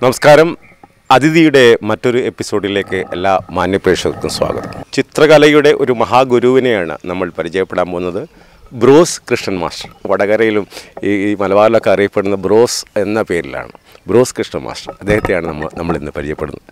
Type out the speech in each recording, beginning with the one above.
നമസ്കാരം അതിഥിയുടെ മറ്റൊരു എപ്പിസോഡിലേക്ക് എല്ലാ മാന്യപ്രേക്ഷകർക്കും സ്വാഗതം ചിത്രകലയുടെ ഒരു മഹാഗുരുവിനെയാണ് നമ്മൾ പരിചയപ്പെടാൻ പോകുന്നത് ബ്രോസ് കൃഷ്ണൻ മാസ്റ്റർ വടകരയിലും ഈ ഈ മലബാറിലൊക്കെ അറിയപ്പെടുന്ന ബ്രോസ് എന്ന പേരിലാണ് ബ്രോസ് കൃഷ്ണൻ മാസ്റ്റർ അദ്ദേഹത്തെയാണ് നമ്മൾ നമ്മൾ ഇന്ന് പരിചയപ്പെടുന്നത്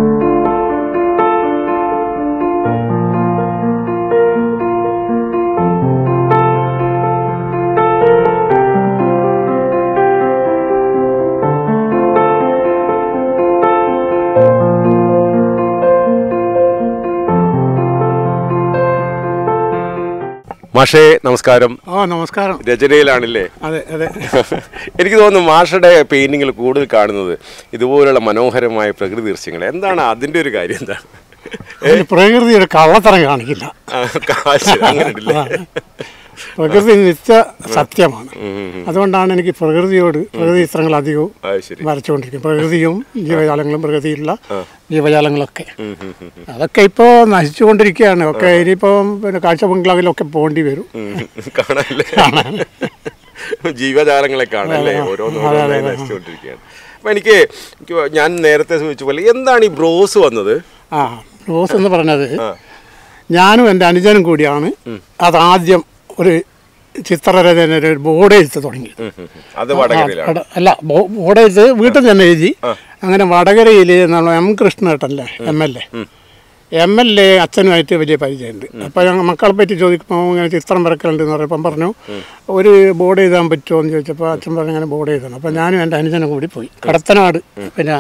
മാഷേ നമസ്കാരം ആ നമസ്കാരം രചനയിലാണല്ലേ അതെ അതെ എനിക്ക് തോന്നുന്നു മാഷയുടെ പെയിന്റിങ്ങിൽ കൂടുതൽ കാണുന്നത് ഇതുപോലുള്ള മനോഹരമായ പ്രകൃതി ദൃശ്യങ്ങൾ എന്താണ് അതിൻ്റെ ഒരു കാര്യം എന്താണ് അതിന് പ്രകൃതി ഒരു കള്ളത്തരം കാണിക്കില്ല ആ, കാശ് അങ്ങനെ ഉണ്ടല്ലേ? പ്രകൃതി നിത്യ സത്യമാണ് അതുകൊണ്ടാണ് എനിക്ക് പ്രകൃതിയോട് പ്രകൃതി ചിത്രങ്ങൾ അധികവും അത് ശരി വരച്ചുകൊണ്ടിരിക്കും പ്രകൃതിയും ജീവജാലങ്ങളും പ്രകൃതിയിലുള്ള ജീവജാലങ്ങളൊക്കെ അതൊക്കെ ഇപ്പോൾ നശിച്ചുകൊണ്ടിരിക്കുകയാണ് ഒക്കെ ഇനിയിപ്പം പിന്നെ കാഴ്ച ബംഗ്ലാവിലൊക്കെ പോകേണ്ടി വരും ഉം, കാണാനല്ലേ ജീവജാലങ്ങളെ കാണാനല്ലേ ഓരോന്ന് ഓരോന്നായി നശിച്ചുകൊണ്ടിരിക്കുകയാണ് അപ്പം എനിക്ക് എനിക്ക് ഞാൻ നേരത്തെ സൂചിച്ച പോലെ എന്താണ് ഈ ബ്രോസ് വന്നത് ആ റോസ് എന്ന് പറഞ്ഞത് ആ. ഞാനും എൻ്റെ അനുജനും കൂടിയാണ് അതാദ്യം ഒരു ചിത്രരചന ഒരു ബോർഡ് എഴുത്ത് തുടങ്ങി ഉം, ഉം, ഉം. അത് വടകരയിലാണ് വട- അല്ല ബോ- ബോർഡ് എഴുത്ത് വീട്ടിൽ തന്നെ എഴുതി അങ്ങനെ വടകരയിൽ നമ്മൾ എം കൃഷ്ണേട്ടല്ലേ M L A M L A അച്ഛനുമായിട്ട് വലിയ പരിചയമുണ്ട് അപ്പോൾ ഞങ്ങൾ മക്കളെ പറ്റി ചോദിക്കുമ്പോൾ ഇങ്ങനെ ചിത്രം വരക്കലുണ്ട് എന്ന് പറയുമ്പം പറഞ്ഞു ഒരു ബോർഡ് എഴുതാൻ പറ്റുമോ എന്ന് ചോദിച്ചപ്പോൾ അച്ഛൻ പറഞ്ഞു അങ്ങനെ ബോർഡ് എഴുതണം അപ്പോൾ ഞാനും എൻ്റെ അനുജനും കൂടി പോയി കടത്തനാട് പിന്നെ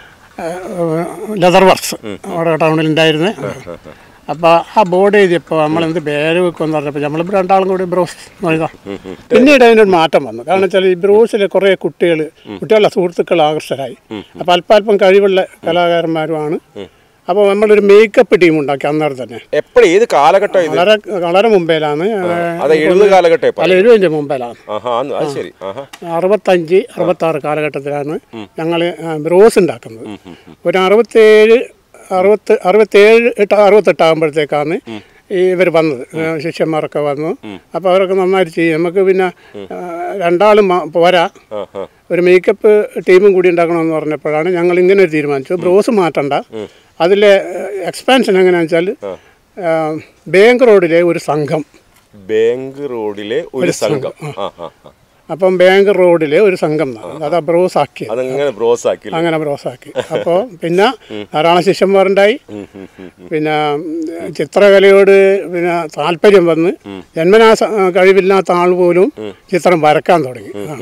ലെതർ വർക്ക്സ് അവിടെ ടൗണിൽ ഉണ്ടായിരുന്നേ അപ്പോൾ ആ ബോർഡ് എഴുതിയപ്പോൾ നമ്മളെന്ത് പേര് വെക്കുമെന്ന് പറഞ്ഞപ്പോൾ നമ്മളിപ്പോൾ രണ്ടാളും കൂടി ബ്രോസ് എഴുതാം പിന്നീട് അതിനൊരു മാറ്റം വന്നു കാരണം വെച്ചാൽ ഈ ബ്രോസിലെ കുറേ കുട്ടികൾ കുട്ടികളുടെ സുഹൃത്തുക്കൾ ആകർഷകരായി അപ്പോൾ അല്പാൽപ്പം കഴിവുള്ള കലാകാരന്മാരുമാണ് അപ്പോൾ നമ്മളൊരു മേക്കപ്പ് ടീം ഉണ്ടാക്കി അന്നേരം തന്നെ എപ്പോഴും ഏത് കാലഘട്ടം ഇത് വളരെ വളരെ മുമ്പേലാണ് അത് എഴുപത് കാലഘട്ടം പല എഴുപതിൻ്റെ മുമ്പേലാണ് ആഹാ ആന്ന്, അത് ശരി ആഹാ അറുപത്തഞ്ച് അറുപത്താറ് കാലഘട്ടത്തിലാണ് ഞങ്ങൾ ബ്രോസ് ഉണ്ടാക്കുന്നത് ഒരു അറുപത്തേഴ് അറുപത്ത് അറുപത്തേഴ് എട്ട് അറുപത്തെട്ടാകുമ്പോഴത്തേക്കാണ് ഈ ഇവർ വന്നത് ഏ, ശിഷ്യന്മാരൊക്കെ വന്നു അപ്പോൾ അവരൊക്കെ നന്നായിട്ട് ചെയ്യും നമുക്ക് പിന്നെ ആ, രണ്ടാളും മ- പോരാ ആഹാ ഒരു മേക്കപ്പ് ടീമും കൂടി ഉണ്ടാക്കണമെന്ന് പറഞ്ഞപ്പോഴാണ് ഞങ്ങൾ ഇങ്ങനെ ഒരു തീരുമാനിച്ചു ബ്രോസ് മാറ്റണ്ട അതിലെ എക്സ്പാൻഷൻ എങ്ങനെയാണെന്ന് വെച്ചാൽ ബാങ്ക് റോഡിലെ ഒരു സംഘം ബാങ്ക് റോഡിലെ ഒരു സംഘം ആ ആ ആ. അപ്പം ബാങ്ക് റോഡിലെ ഒരു സംഘം എന്നാണ് അതാ ബ്രോസ് ആക്കിയത് അതങ്ങനെ ബ്രോസ് ആക്കി അങ്ങനെ ബ്രോസാക്കി അപ്പോൾ പിന്നെ ധാരാളം ശിഷ്യന്മാരുണ്ടായി പിന്നെ ഉം, ചിത്രകലയോട് പിന്നെ താല്പര്യം വന്ന് ജന്മനാ സ- കഴിവില്ലാത്ത ആൾ പോലും ചിത്രം വരക്കാൻ തുടങ്ങി ആ.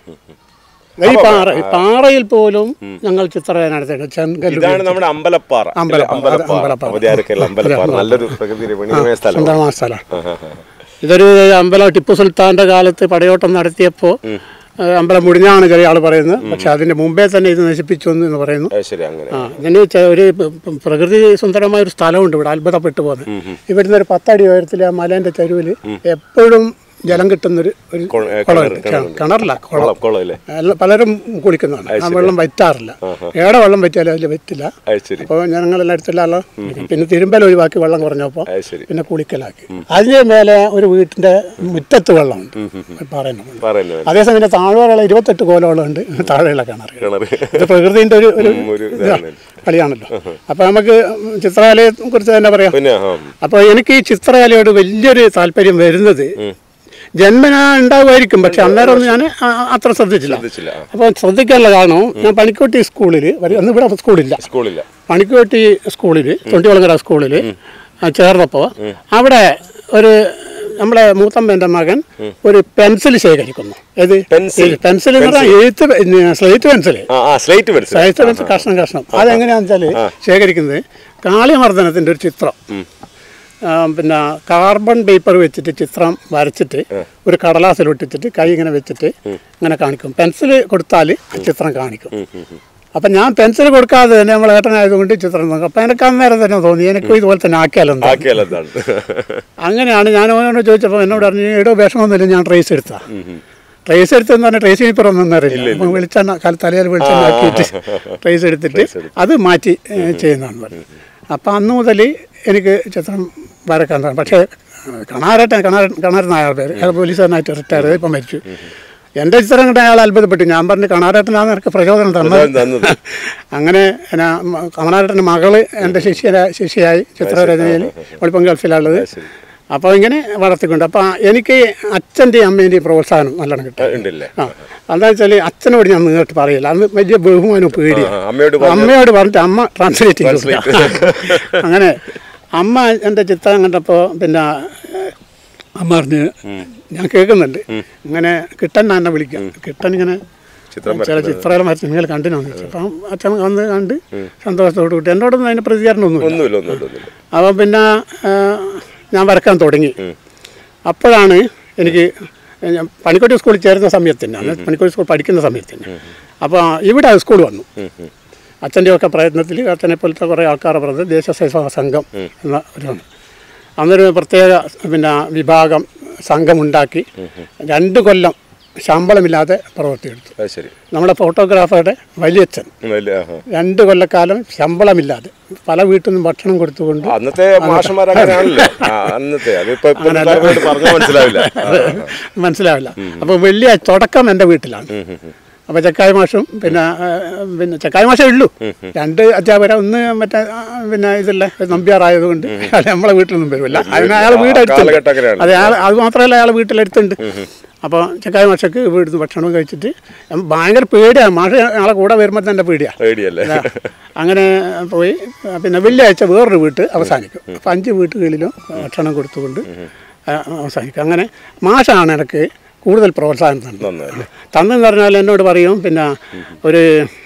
ദേ ഈ പാറ ഈ പാറയിൽ പോലും ഞങ്ങൾ ചിത്രം നടത്തിയിട്ടുണ്ട് ചെങ്കല്ല് ഇതാണ് നമ്മുടെ അമ്പലപ്പാറ അമ്പലപ്പാറ, അല്ലേ? അത് അമ്പലപ്പാറ. അവധിയാരൊക്കെയുള്ള അമ്പലപ്പാറ നല്ലൊരു പ്രകൃതി രമണീയമായ സ്ഥലം സ്വന്തമായ സ്ഥലമാണ് ഇതൊരു അമ്പലം ടിപ്പു സുൽത്താന്റെ കാലത്ത് പടയോട്ടം നടത്തിയപ്പോൾ അമ്പലം മുടിഞ്ഞാണ് ചെറിയ ആൾ പറയുന്നത് പക്ഷെ അതിന്റെ മുമ്പേ തന്നെ ഇത് നശിപ്പിച്ചു എന്ന് പറയുന്നു അത് ശരി അങ്ങനെ ആ ഇതിന് ചെ- ഒരു പ- പ- പ്രകൃതി സുന്ദരമായ ഒരു സ്ഥലമുണ്ട് ഇവിടെ അത്ഭുതപ്പെട്ടു പോകുന്നത് ഇവിടുന്ന് ഒരു പത്തടി ഉയരത്തിൽ ആ മലേന്റെ ചരുവിൽ എപ്പോഴും ജലം കിട്ടുന്നൊരു ഒരു കൊ- ഏ, കുളമുണ്ട് കിണറ്, കിണറുണ്ട്. കിണറില്ല കുളം കൊള്ളം കൊള്ളം അല്ലേ എല്ലാം പലരും കുളിക്കുന്നതാണ് ആ വെള്ളം വറ്റാറില്ല ഏടെ വെള്ളം വറ്റിയാലും അതിൽ വറ്റില്ല അത് ശരി അപ്പോൾ ഞങ്ങളെല്ലാം എടുത്തില്ലല്ലോ പിന്നെ തിരുമ്പൽ ഒഴിവാക്കി വെള്ളം കുറഞ്ഞപ്പോൾ അത് ശരി പിന്നെ കുളിക്കലാക്കി അതിന് മേലെ ഒരു വീട്ടിന്റെ മുറ്റത്ത് വെള്ളമുണ്ട് പറയുന്നുണ്ട് പറയുന്നു അതേസമയം ഇതിന്റെ താഴ്വരയുള്ള ഇരുപത്തെട്ട് കോലമുണ്ട് താഴെയുള്ള കിണറ് കിണറ് ഇത് പ്രകൃതിന്റെ ഒരു ഒരു ഉം, ഒരു ഇതാണ് കളിയാണല്ലോ അപ്പൊ നമുക്ക് ചിത്രകലയെ കുറിച്ച് തന്നെ പറയാം പിന്നെ ആ അപ്പൊ എനിക്ക് ഈ ചിത്രകലയോട് വലിയൊരു താല്പര്യം വരുന്നത് ജന്മനാ ഉണ്ടാവുമായിരിക്കും പക്ഷെ അന്നേരം ഒന്നും ഞാൻ ആ- അത്ര ശ്രദ്ധിച്ചില്ല ശ്രദ്ധിച്ചില്ല ആ. അപ്പോൾ ശ്രദ്ധിക്കാനുള്ള കാരണം ഞാൻ പണിക്കോട്ടി സ്കൂളിൽ അന്ന് ഇവിടെ സ്കൂളില്ല സ്കൂളില്ല പണിക്കോട്ടി സ്കൂളിൽ തൊണ്ടിവളങ്ങര സ്കൂളിൽ ചേർന്നപ്പോൾ അവിടെ ഒരു നമ്മളെ മൂത്തമ്മേൻ്റെ മകൻ ഒരു പെൻസിൽ ശേഖരിക്കുന്നു ഏത് പെൻസിൽ? പെൻസിൽ എന്ന് പറഞ്ഞാൽ എഴുത്ത് സ്ലേറ്റ് പെൻസിൽ ആ ആ സ്ലേറ്റ് മനസ്സിലായി സ്ലേറ്റ് പെൻസിൽ കഷ്ണം കഷ്ണം അതെങ്ങനെയാണെന്ന് വെച്ചാൽ ശേഖരിക്കുന്നത് കാളിയമർദ്ദനത്തിൻ്റെ ഒരു ചിത്രം ആ, പിന്നെ കാർബൺ പേപ്പർ വെച്ചിട്ട് ചിത്രം വരച്ചിട്ട് ഒരു കടലാസിൽ ഒട്ടിച്ചിട്ട് കൈ ഇങ്ങനെ വെച്ചിട്ട് ഇങ്ങനെ കാണിക്കും പെൻസിൽ കൊടുത്താൽ ചിത്രം കാണിക്കും അപ്പം ഞാൻ പെൻസിൽ കൊടുക്കാതെ തന്നെ നമ്മൾ ഏട്ടനായതുകൊണ്ട് ചിത്രം നോക്കും അപ്പം എനിക്ക് അന്നേരം തന്നെ തോന്നി എനിക്ക് ഇതുപോലെ തന്നെ ആക്കിയാലെന്താ ബാക്കിയല്ല എന്താണ് അങ്ങനെയാണ് ഞാൻ അവനോട് ചോദിച്ചപ്പോൾ എന്നോട് പറഞ്ഞു ഏടോ വിഷമമൊന്നുമില്ല ഞാൻ ട്രേസ് എടുത്താ ട്രേസ് എടുത്തെന്ന് പറഞ്ഞാൽ ട്രേസ് പേപ്പർ ഒന്നും അറിയില്ല അപ്പം വെളിച്ചെണ്ണ കാല തലയിൽ വെളിച്ചെണ്ണ ആക്കിയിട്ട് ട്രേസ് എടുത്തിട്ട് അത് മാറ്റി ഏ, ചെയ്യുന്നതാണ് പറഞ്ഞു അപ്പം അന്ന് മുതൽ എനിക്ക് ചിത്രം വരക്കാൻ തുടങ്ങി പക്ഷേ കണാരട്ടൻ കണാര കണാരൻ നായർ പേര് അയാൾ പോലീസുകാരനായിട്ട് റിട്ടയർ ചെയ്ത് ഇപ്പം മരിച്ചു എൻ്റെ ചിത്രം കണ്ട അയാൾ അത്ഭുതപ്പെട്ടു ഞാൻ പറഞ്ഞു കണാരേട്ടനാണ് എനിക്ക് പ്രചോദനം പ്രചോദനം തന്നത് തന്നത്. അങ്ങനെ എന്നാ, മ- കമലാട്ടൻ്റെ മകള് എൻ്റെ ശിഷ്യ ശിഷ്യയായി ചിത്രരചനയിൽ ഒളിപ്പം ഗൾഫിലുള്ളത് ശരി. അപ്പോൾ ഇങ്ങനെ വളർത്തിക്കൊണ്ട് അപ്പോൾ എനിക്ക് അച്ഛൻ്റെയും അമ്മേൻ്റെയും പ്രോത്സാഹനം നല്ലോണം കിട്ടും ആ, ഉണ്ടല്ലേ ആ എന്താ വെച്ചാൽ അച്ഛനോട് ഞാൻ നേരിട്ട് പറയില്ല അന്ന് വലിയ ബഹുമാനവും പേടിയാണ് ആ, അമ്മയോട് പറഞ്ഞു. അമ്മയോട് പറഞ്ഞിട്ട് അമ്മ ട്രാൻസ്ലേറ്റ് ചെയ്തു Translate. അങ്ങനെ അമ്മ എൻ്റെ ചിത്രം കണ്ടപ്പോൾ പിന്നെ ഏഹ്, അമ്മ പറഞ്ഞ് ഞാൻ കേൾക്കുന്നുണ്ട് ഇങ്ങനെ കിട്ടൻ എന്നെ വിളിക്കാം കിട്ടൻ ഇങ്ങനെ ചിത്രം ചില ചിത്രകലം വരച്ച് നിങ്ങൾ കണ്ടിനോ അപ്പം അച്ഛൻ വന്ന് കണ്ട് സന്തോഷത്തോട് കൂട്ടി എന്നോടൊന്നും അതിന് പ്രതികരണമൊന്നുമില്ല ഒന്നുമില്ല ഒന്നുമില്ല ഒന്നുമില്ല അപ്പം പിന്നെ ആ, ഞാൻ വരക്കാൻ തുടങ്ങി അപ്പോഴാണ് എനിക്ക് ഞാൻ പണിക്കോട്ടി സ്കൂളിൽ ചേരുന്ന സമയത്ത് തന്നെ അന്ന് പണിക്കോട്ടി സ്കൂൾ പഠിക്കുന്ന സമയത്ത് തന്നെ അപ്പോൾ ഇവിടെ സ്കൂൾ വന്നു അച്ഛൻ്റെയൊക്കെ പ്രയത്നത്തിൽ അച്ഛനെ പോലത്തെ കുറേ ആൾക്കാരെ പറഞ്ഞത് ദേശസേവ സംഘം എന്ന ഒരു അന്നൊരു പ്രത്യേക പിന്നെ വിഭാഗം സംഘമുണ്ടാക്കി രണ്ട് കൊല്ലം ശമ്പളമില്ലാതെ പ്രവർത്തിയെടുത്തു അത് ശരി നമ്മുടെ ഫോട്ടോഗ്രാഫറുടെ വലിയച്ഛൻ വലിയ ആഹാ. രണ്ട് കൊല്ലക്കാലം ശമ്പളമില്ലാതെ പല വീട്ടിൽ നിന്നും ഭക്ഷണം കൊടുത്തുകൊണ്ട് അന്നത്തെ മാഷന്മാർ അങ്ങനെയാണല്ലോ ആ, അന്നത്തെ അതിപ്പോ ഇപ്പൊ തലമുറയോട് പറഞ്ഞാൽ മനസ്സിലാവില്ല ആ, ആ. മനസ്സിലാവില്ല അപ്പോൾ വലിയ തുടക്കം എൻ്റെ വീട്ടിലാണ് അപ്പോൾ ചക്കായ മാഷും പിന്നെ ആ, പിന്നെ ചക്കായ മാഷേ ഉള്ളൂ രണ്ട് അധ്യാപകരെ ഒന്ന് മറ്റേ ആ, പിന്നെ ഇതില്ല നമ്പ്യാറായതുകൊണ്ട് അയാൾ നമ്മളെ വീട്ടിലൊന്നും വരുമല്ല അതിന് അയാൾ വീട് കാലഘട്ടം അടുത്തുണ്ട് അങ്ങനെയാണ്. അത് അയാൾ അത് മാത്രമല്ല അയാൾ വീട്ടിലെടുത്തുണ്ട് അപ്പോൾ ചക്കായ മാഷക്ക് വീട്ടിൽ ഭക്ഷണം കഴിച്ചിട്ട് ഭയങ്കര പേടിയാണ് മാഷ് ഞങ്ങളെ കൂടെ വരുമ്പോൾ തന്നെ പേടിയാണ് പേടിയല്ലേ അങ്ങനെ പോയി പിന്നെ വെള്ളിയാഴ്ച വേറൊരു വീട്ട് അവസാനിക്കും അപ്പം അഞ്ച് വീട്ടുകളിലും ഭക്ഷണം കൊടുത്തുകൊണ്ട് ആ, അവസാനിക്കും അങ്ങനെ മാഷാണ് എനിക്ക് കൂടുതൽ പ്രോത്സാഹനം തന്നത് നന്നായി തന്നെന്ന് പറഞ്ഞാൽ എന്നോട് പറയും പിന്നെ ഒരു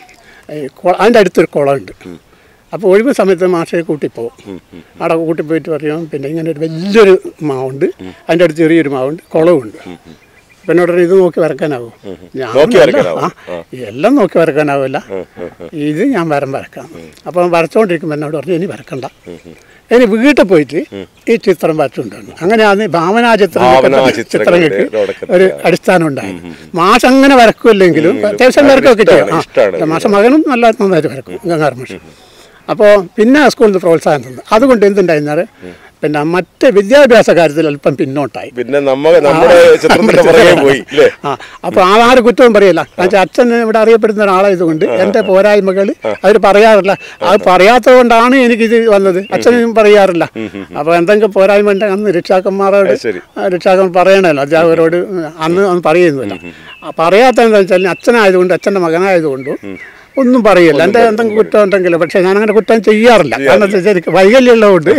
ഈ കൊ- അതിൻ്റെ അടുത്തൊരു കുളമുണ്ട് അപ്പോൾ ഒഴിവ് സമയത്ത് മാഷയെ കൂട്ടിപ്പോവും അവിടെ കൂട്ടിപ്പോയിട്ട് പറയും പിന്നെ ഇങ്ങനെ ഒരു വലിയൊരു മാവുണ്ട് അതിൻ്റെ അടുത്ത് ചെറിയൊരു മാവുണ്ട് കുളവുണ്ട് അപ്പം എന്നോട് പറയും, ഇത് നോക്കി വരക്കാനാവും ഞാൻ നോക്കി അല്ല, വരക്കാനാവും. ആ, എല്ലാം നോക്കി വരക്കാനാവില്ല ഇത് ഞാൻ വരം വരക്കാം അപ്പം വരച്ചോണ്ടിരിക്കുമ്പോൾ എന്നോട് പറഞ്ഞു ഇനി വരക്കണ്ട ഇനി വീട്ടിൽ പോയിട്ട് ഈ ചിത്രം വരച്ചുകൊണ്ടാണ് അങ്ങനെയാണ് ഭാവനാ ചിത്രം ഭാവനാ ചിത്രങ്ങളുടെ ചിത്രങ്ങൾക്ക് തുടക്കത്തിൽ. ഒരു അടിസ്ഥാനം ഉണ്ടായി മാഷ് അങ്ങനെ വരക്കുമല്ലെങ്കിലും അത്യാവശ്യം വരക്കൊക്കെ ചെയ്യും ആ, ഇഷ്ടാണ്. മാഷ മകനും നല്ല നന്നായിട്ട് വരക്കും ഗംഗാർ മാഷ് അപ്പോൾ പിന്നെ സ്കൂളിൽ നിന്ന് പ്രോത്സാഹനം തന്നു അതുകൊണ്ട് എന്തുണ്ടായിരുന്നാൽ പിന്നെ മറ്റ് വിദ്യാഭ്യാസ കാര്യത്തിൽ അല്പം പിന്നോട്ടായി പിന്നെ നമ്മ നമ്മുടെ ചിത്രത്തിന്റെ പുറകെ പോയി അല്ലേ ആ അപ്പോൾ ആരും കുറ്റവും പറയില്ല എന്നുവെച്ചാൽ അച്ഛൻ ഇവിടെ അറിയപ്പെടുന്ന ഒരാളായതുകൊണ്ട് എൻ്റെ പോരായ്മകൾ അവർ പറയാറില്ല അത് പറയാത്തത് കൊണ്ടാണ് എനിക്കിത് വന്നത് അച്ഛനും പറയാറില്ല അപ്പോൾ എന്തെങ്കിലും പോരായ്മ ഉണ്ടെങ്കിൽ അന്ന് രക്ഷാക്കന്മാരോട് അത് ശരി. ആ, രക്ഷാക്കന്മാർ പറയണമല്ലോ അധ്യാപകരോട് അന്ന് അന്ന് പറയുന്നില്ല ആ, പറയാത്ത എന്താ വെച്ചാൽ അച്ഛനായതുകൊണ്ട് അച്ഛൻ്റെ മകനായതുകൊണ്ടും ഒന്നും പറയില്ല എൻ്റെ എന്തെങ്കിലും കുറ്റം ഉണ്ടെങ്കിലും പക്ഷേ ഞാൻ അങ്ങനെ കുറ്റം ചെയ്യാറില്ല കാരണം എന്താ വെച്ചാൽ എനിക്ക് വൈകല്യമുള്ളതുകൊണ്ട്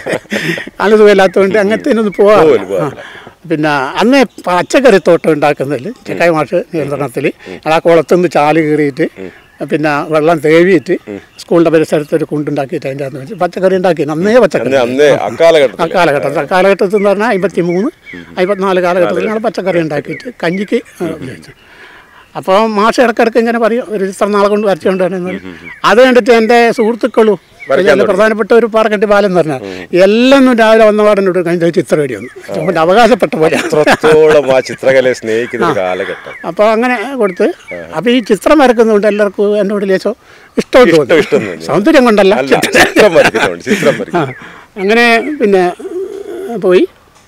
കാലം സുഖമില്ലാത്തതുകൊണ്ട് അങ്ങനത്തേനൊന്നും പോകാറില്ല ആ. പിന്നെ അന്ന് പച്ചക്കറി തോട്ടം ഉണ്ടാക്കുന്നതിൽ ചക്കായ മാഷ് നിയന്ത്രണത്തിൽ ആ കുളത്തുനിന്ന് ചാല് കീറിയിട്ട് പിന്നെ വെള്ളം തേവിയിട്ട് സ്കൂളിൻ്റെ പരിസരത്ത് ഒരു കുണ്ടുണ്ടാക്കിയിട്ട് അതിൻ്റെ അകത്ത് വെച്ച് പച്ചക്കറി ഉണ്ടാക്കി അന്നേ പച്ചക്കറി അന്ന് അന്നേ ആ അക്കാലഘട്ടത്തിൽ കാലഘട്ടത്തിൽ ആ കാലഘട്ടത്തിൽ എന്ന് പറഞ്ഞാൽ അമ്പത്തി മൂന്ന് അമ്പത്തിനാല് കാലഘട്ടത്തിൽ ഞങ്ങൾ പച്ചക്കറി ഉണ്ടാക്കിയിട്ട് കഞ്ഞിക്ക് ആ, ഉപയോഗിച്ചു അപ്പോൾ മാഷ് ഇടക്കിടക്ക് ഇങ്ങനെ പറയും ഒരു ചിത്രം നാളെ കൊണ്ട് വരച്ചുകൊണ്ട് വരണം അത് കണ്ടിട്ട് എൻ്റെ സുഹൃത്തുക്കളും അതിൽ പ്രധാനപ്പെട്ട ഒരു പാറക്കെട്ടി ബാലൻ എന്ന് പറഞ്ഞാൽ എല്ലാം രാവിലെ വന്ന പാടനോട് കഴിഞ്ഞ ചിത്രം വേണ്ടി വന്നു ചുമട്ട് അവകാശപ്പെട്ട പോലെ അത്രത്തോളം ആ ചിത്രകലയെ സ്നേഹിക്കുന്ന ഒരു കാലഘട്ടം അപ്പോൾ അങ്ങനെ കൊടുത്ത് അപ്പോൾ ഈ ചിത്രം വരക്കുന്നതുകൊണ്ട് എല്ലാവർക്കും എന്നോട് ലേശം ഇഷ്ടം തോന്നി ഇഷ്ടം തോന്നി. സൗന്ദര്യം കൊണ്ടല്ല അല്ല ചിത്രം വരയ്ക്കുന്നുണ്ട് ചിത്രം വരയ്ക്കും ആ അങ്ങനെ പിന്നെ ആ, പോയി